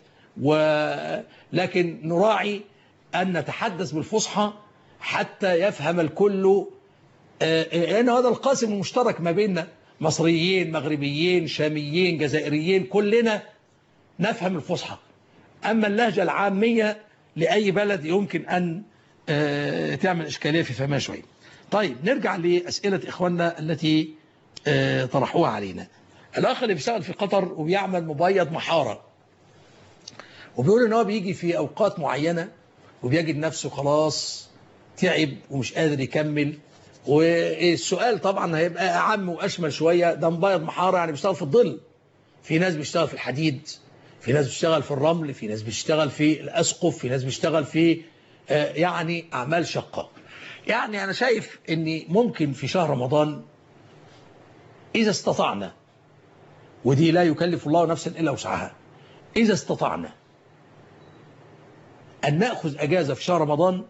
ولكن نراعي أن نتحدث بالفصحى حتى يفهم الكل آه، آه، لأن هذا القاسم المشترك ما بيننا مصريين مغربيين شاميين جزائريين كلنا نفهم الفصحى أما اللهجة العامية لأي بلد يمكن أن آه، تعمل إشكالية في فهمها شوية طيب نرجع لأسئلة إخواننا التي آه، طرحوها علينا الأخ اللي بيشتغل في قطر وبيعمل مبيض محارة وبيقول ان هو بيجي في أوقات معينة وبيجد نفسه خلاص تعب ومش قادر يكمل والسؤال طبعا هيبقى أعم وأشمل شوية ده مبيض محارة يعني بيشتغل في الظل في ناس بيشتغل في الحديد في ناس بيشتغل في الرمل في ناس بيشتغل في الأسقف في ناس بيشتغل في آه، يعني أعمال شقة يعني أنا شايف أن ممكن في شهر رمضان إذا استطعنا ودي لا يكلف الله نفسا إلا وسعها إذا استطعنا أن نأخذ أجازة في شهر رمضان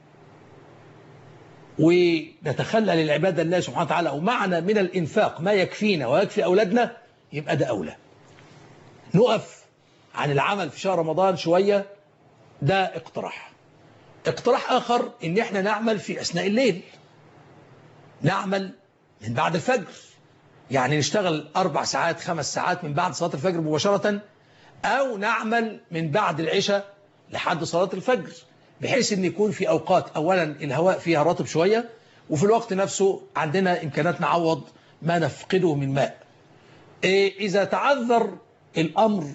ونتخلى للعبادة لله سبحانه وتعالى ومعنا من الإنفاق ما يكفينا ويكفي أولادنا يبقى ده أولى نقف عن العمل في شهر رمضان شوية ده اقتراح اقتراح آخر ان احنا نعمل في أثناء الليل نعمل من بعد الفجر يعني نشتغل أربع ساعات خمس ساعات من بعد صلاة الفجر مباشرة أو نعمل من بعد العشاء لحد صلاة الفجر بحيث ان يكون في أوقات أولا الهواء فيها رطب شوية وفي الوقت نفسه عندنا إمكانات نعوض ما نفقده من ماء إيه إذا تعذر الأمر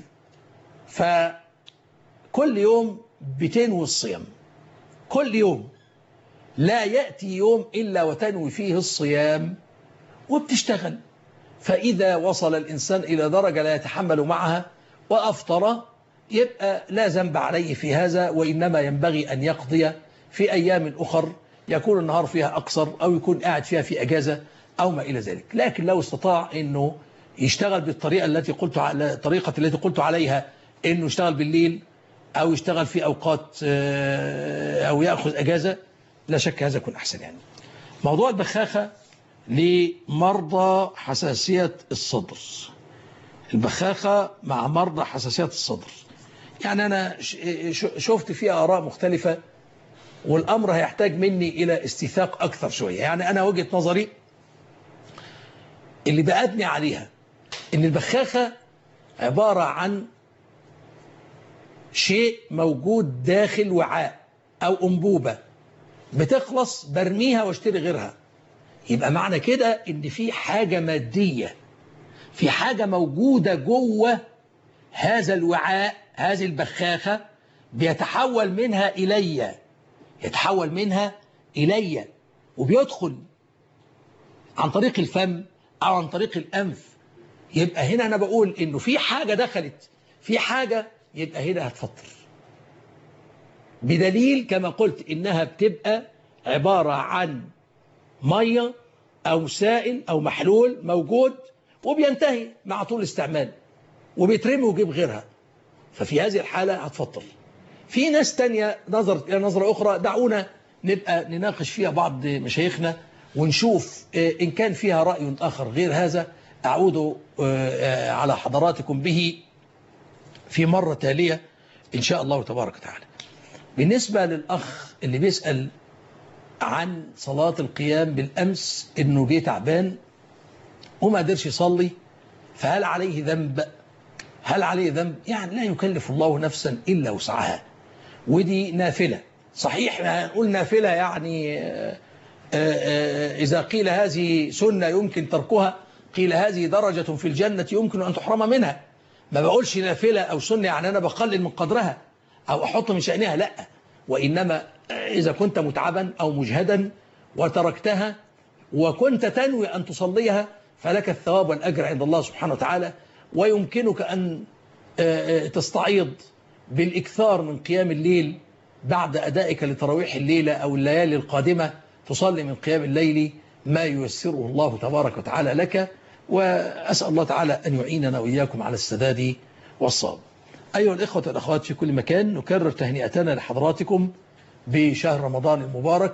فكل يوم بتنوي الصيام كل يوم لا يأتي يوم إلا وتنوي فيه الصيام وبتشتغل فإذا وصل الإنسان إلى درجة لا يتحمل معها وأفطر يبقى لا ذنب عليه في هذا وإنما ينبغي أن يقضي في أيام أخر يكون النهار فيها أقصر أو يكون قاعد فيها في أجازة أو ما إلى ذلك لكن لو استطاع أنه يشتغل بالطريقة التي قلت على الطريقة التي قلت عليها أنه يشتغل بالليل أو يشتغل في أوقات آه، أو يأخذ أجازة لا شك هذا يكون أحسن يعني موضوع البخاخة لمرضى حساسية الصدر البخاخة مع مرضى حساسية الصدر يعني أنا ش- ش- شفت فيها آراء مختلفة والأمر هيحتاج مني إلى استيثاق أكثر شوية يعني أنا وجهة نظري اللي بأبني عليها إن البخاخة عبارة عن شيء موجود داخل وعاء أو أنبوبة بتخلص برميها واشتري غيرها يبقى معنى كده ان في حاجة مادية في حاجة موجودة جوه هذا الوعاء هذه البخاخة بيتحول منها إلي يتحول منها إلي وبيدخل عن طريق الفم أو عن طريق الأنف يبقى هنا أنا بقول إنه في حاجة دخلت في حاجة يبقى هنا هتفطر بدليل كما قلت إنها بتبقى عبارة عن مية أو سائل أو محلول موجود وبينتهي مع طول الاستعمال وبيترمي ويجيب غيرها ففي هذه الحالة هتفطر في ناس تانية نظرت إلى نظرة أخرى دعونا نبقى نناقش فيها بعض مشايخنا ونشوف آه، إن كان فيها رأي آخر غير هذا أعود آه، آه، على حضراتكم به في مرة تالية إن شاء الله تبارك وتعالى بالنسبة للأخ اللي بيسأل عن صلاة القيام بالأمس إنه جه تعبان وما قدرش يصلي فهل عليه ذنب هل عليه ذنب يعني لا يكلف الله نفسا إلا وسعها ودي نافلة صحيح نقول نافلة يعني آه، آه، إذا قيل هذه سنة يمكن تركها قيل هذه درجة في الجنة يمكن أن تحرم منها ما بقولش نافلة أو سنة يعني أنا بقلل من قدرها أو أحط من شأنها لا وإنما إذا كنت متعبا أو مجهدا وتركتها وكنت تنوي أن تصليها فلك الثواب والأجر عند الله سبحانه وتعالى ويمكنك أن آه، آه، تستعيض بالإكثار من قيام الليل بعد أدائك لتراويح الليلة أو الليالي القادمة تصلي من قيام الليل ما ييسره الله تبارك وتعالى لك وأسأل الله تعالى أن يعيننا وإياكم على السداد والصواب أيها الإخوة والأخوات في كل مكان نكرر تهنئتنا لحضراتكم بشهر رمضان المبارك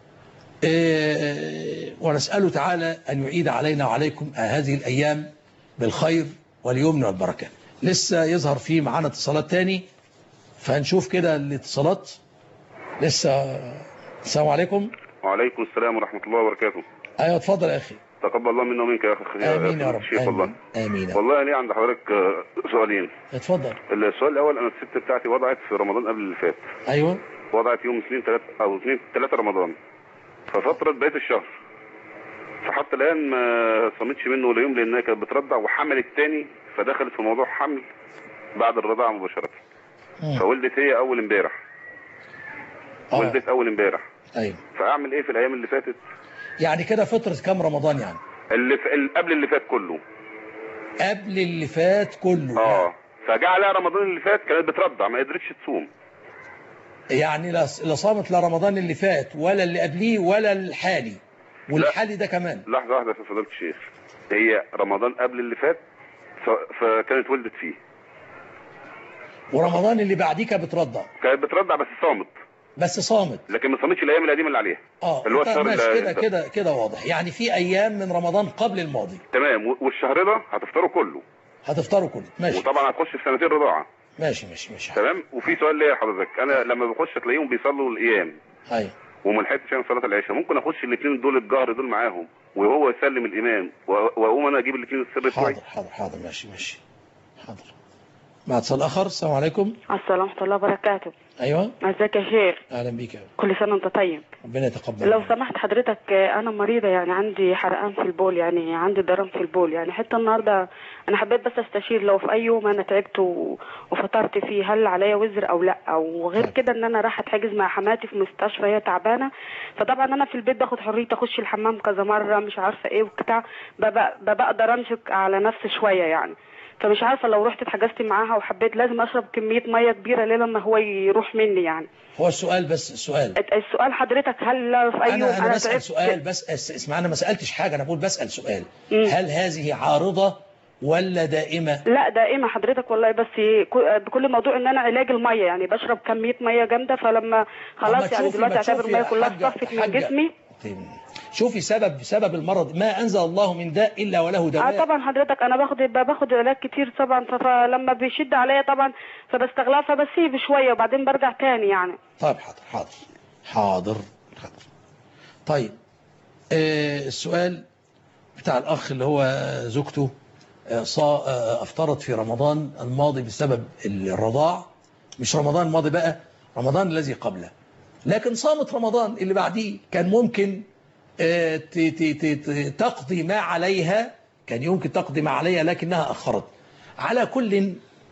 إيه، ونسأله تعالى أن يعيد علينا وعليكم هذه الأيام بالخير واليمن والبركة لسه يظهر فيه معانا اتصالات تاني فهنشوف كده الاتصالات لسه السلام عليكم وعليكم السلام ورحمة الله وبركاته ايوه اتفضل يا اخي تقبل الله منا ومنك يا أخي امين يا رب الشيخ والله امين والله لي عند حضرتك آه، سؤالين اتفضل السؤال الأول أنا الست بتاعتي وضعت في رمضان قبل اللي فات ايوه وضعت يوم اثنين ثلاثة أو اثنين ثلاثة رمضان ففترة بقية الشهر فحتى الآن ما صمتش منه ولا يوم لأنها كانت بترضع وحملت تاني فدخلت في موضوع حمل بعد الرضاعة مباشرة فولدت هي أول امبارح ولدت أول امبارح ايوه فأعمل إيه في الأيام اللي فاتت يعني كده فترة كام رمضان يعني اللي في اللي قبل اللي فات كله قبل اللي فات كله اه فجاء عليها رمضان اللي فات كانت بترضع ما قدرتش تصوم يعني لا لا صامت لا رمضان اللي فات ولا اللي قبليه ولا الحالي والحالي ده كمان لحظة واحدة يا فضيلة الشيخ هي رمضان قبل اللي فات ف- فكانت ولدت فيه ورمضان اللي بعديه كانت بترضع كانت بترضع بس صامت بس صامت لكن ما صامتش الايام القديمه اللي عليها اه اللي هو طيب الشهر ماشي اللي- كده كده كده واضح يعني في ايام من رمضان قبل الماضي تمام و- والشهر ده هتفطروا كله هتفطروا كله ماشي وطبعا هتخش في سنتين رضاعه ماشي ماشي ماشي تمام وفي سؤال ليا حضرتك انا لما بخش تلاقيهم بيصلوا الايام ايوه وما لحقتش انا صلاه العشاء ممكن اخش الاثنين دول الجهر دول معاهم وهو يسلم الامام و- واقوم انا اجيب الاثنين السر بتوعي حاضر حاضر حاضر ماشي ماشي حاضر مع اتصال اخر السلام عليكم السلام ورحمة الله وبركاته ايوه ازيك يا شيخ اهلا بيك يا كل سنة وانت طيب ربنا يتقبل لو سمحت حضرتك آه، انا مريضه يعني عندي حرقان في البول يعني عندي ضرم في البول يعني حتى النهارده انا حبيت بس استشير لو في اي يوم انا تعبت و- وفطرت فيه هل عليا وزر او لا او غير كده ان انا رايحه اتحجز مع حماتي في مستشفى هي تعبانه فطبعا انا في البيت باخد حريتي اخش الحمام كذا مره مش عارفه ايه وبتاع ببقى ببقى اقدر امسك على نفسي شويه يعني فمش عارفه لو رحت اتحجزت معاها وحبيت لازم اشرب كميه ميه كبيره ليه لما هو يروح مني يعني هو السؤال بس السؤال السؤال حضرتك هل لو في اي يوم انا انا بسال تعبت سؤال بس اس- اسمع انا ما سالتش حاجه انا بقول بسال سؤال هل هذه عارضه ولا دائمه لا دائما حضرتك والله بس ك- بكل موضوع ان انا علاج الميه يعني بشرب كميه ميه جامده فلما أما خلاص يعني تشوفي- دلوقتي ما اعتبر تشوفي الميه يا كلها حاجة- صفت من حاجة. جسمي شوفي سبب سبب المرض ما انزل الله من داء الا وله اه دواء طبعا حضرتك انا باخد باخد علاج كتير طبعا ف- فلما بيشد عليا طبعا فبستغلها فبسيب شويه وبعدين برجع تاني يعني طيب حاضر حاضر حاضر حاضر طيب آه السؤال بتاع الأخ اللي هو زوجته آه صا آه أفطرت في رمضان الماضي بسبب الرضاع مش رمضان الماضي بقى رمضان الذي قبله لكن صامت رمضان اللي بعديه كان ممكن آه ت- ت- ت- ت- تقضي ما عليها كان يمكن تقضي ما عليها لكنها أخرت على كل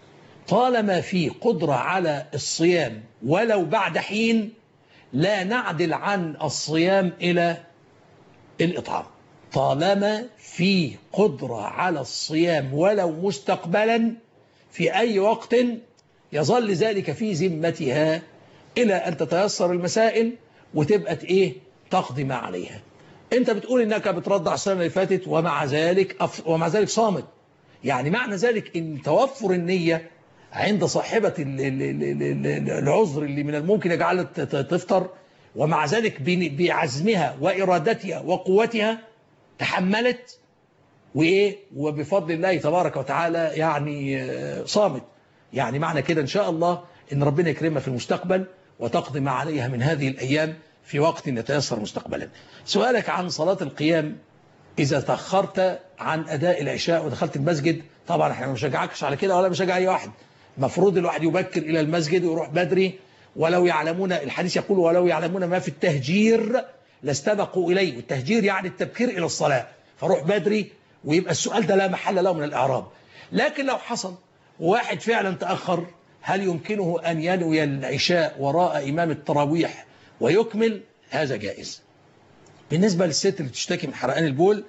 طالما في قدرة على الصيام ولو بعد حين لا نعدل عن الصيام إلى الإطعام طالما في قدرة على الصيام ولو مستقبلا في أي وقت يظل ذلك في ذمتها إلى أن تتيسر المسائل وتبقى إيه تقضي ما عليها أنت بتقول إنك بترضع السنة اللي فاتت ومع ذلك أف... ومع ذلك صامت يعني معنى ذلك إن توفر النية عند صاحبة ال- ال- ال- ال- ال- العذر اللي من الممكن يجعلها ت- ت- تفطر ومع ذلك بن- بعزمها وإرادتها وقوتها تحملت وإيه وبفضل الله تبارك وتعالى يعني آه، صامت يعني معنى كده إن شاء الله إن ربنا يكرمها في المستقبل وتقضي ما عليها من هذه الأيام في وقت يتيسر مستقبلا سؤالك عن صلاة القيام إذا تأخرت عن أداء العشاء ودخلت المسجد طبعا احنا ما بنشجعكش على كده ولا بنشجع أي واحد المفروض الواحد يبكر إلى المسجد ويروح بدري ولو يعلمون الحديث يقول ولو يعلمون ما في التهجير لاستبقوا إليه والتهجير يعني التبكير إلى الصلاة فروح بدري ويبقى السؤال ده لا محل له من الإعراب لكن لو حصل واحد فعلا تأخر هل يمكنه أن ينوي العشاء وراء إمام التراويح ويكمل هذا جائز بالنسبة للست اللي تشتكي من حرقان البول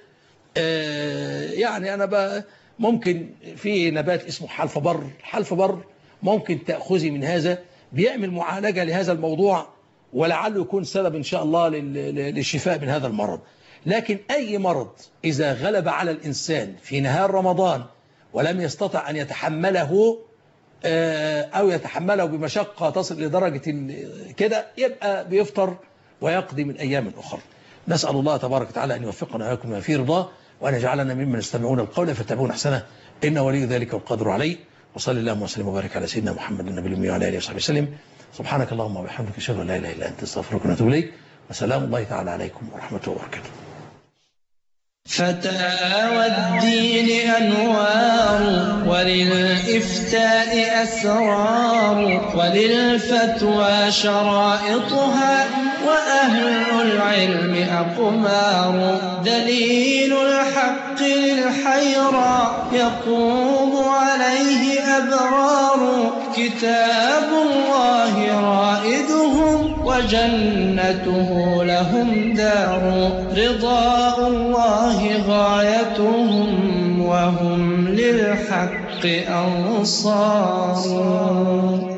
آه، يعني أنا بقى ممكن في نبات اسمه حلف بر حلف بر ممكن تأخذي من هذا بيعمل معالجة لهذا الموضوع ولعله يكون سبب إن شاء الله لل- لل- للشفاء من هذا المرض لكن أي مرض إذا غلب على الإنسان في نهار رمضان ولم يستطع أن يتحمله آه، أو يتحمله بمشقة تصل لدرجة ال- كده يبقى بيفطر ويقضي من أيام أخرى نسأل الله تبارك وتعالى أن يوفقنا وإياكم ما فيه رضاه وأن يجعلنا ممن يستمعون القول فيتبعون أحسنه إن ولي ذلك والقدر عليه وصلى اللهم وسلم وبارك على سيدنا محمد النبي الأمي وعلى آله وصحبه وسلم سبحانك اللهم وبحمدك أشهد أن لا إله إلا أنت أستغفرك ونتوب إليك وسلام الله تعالى عليكم ورحمته وبركاته فتاوى الدين أنوار وللإفتاء أسرار وللفتوى شرائطها وأهل العلم أقمار دليل الحق للحيرى يقوم عليه أبرار كتاب الله رائدهم وجنته لهم دار رضاء الله غايتهم وهم للحق أنصار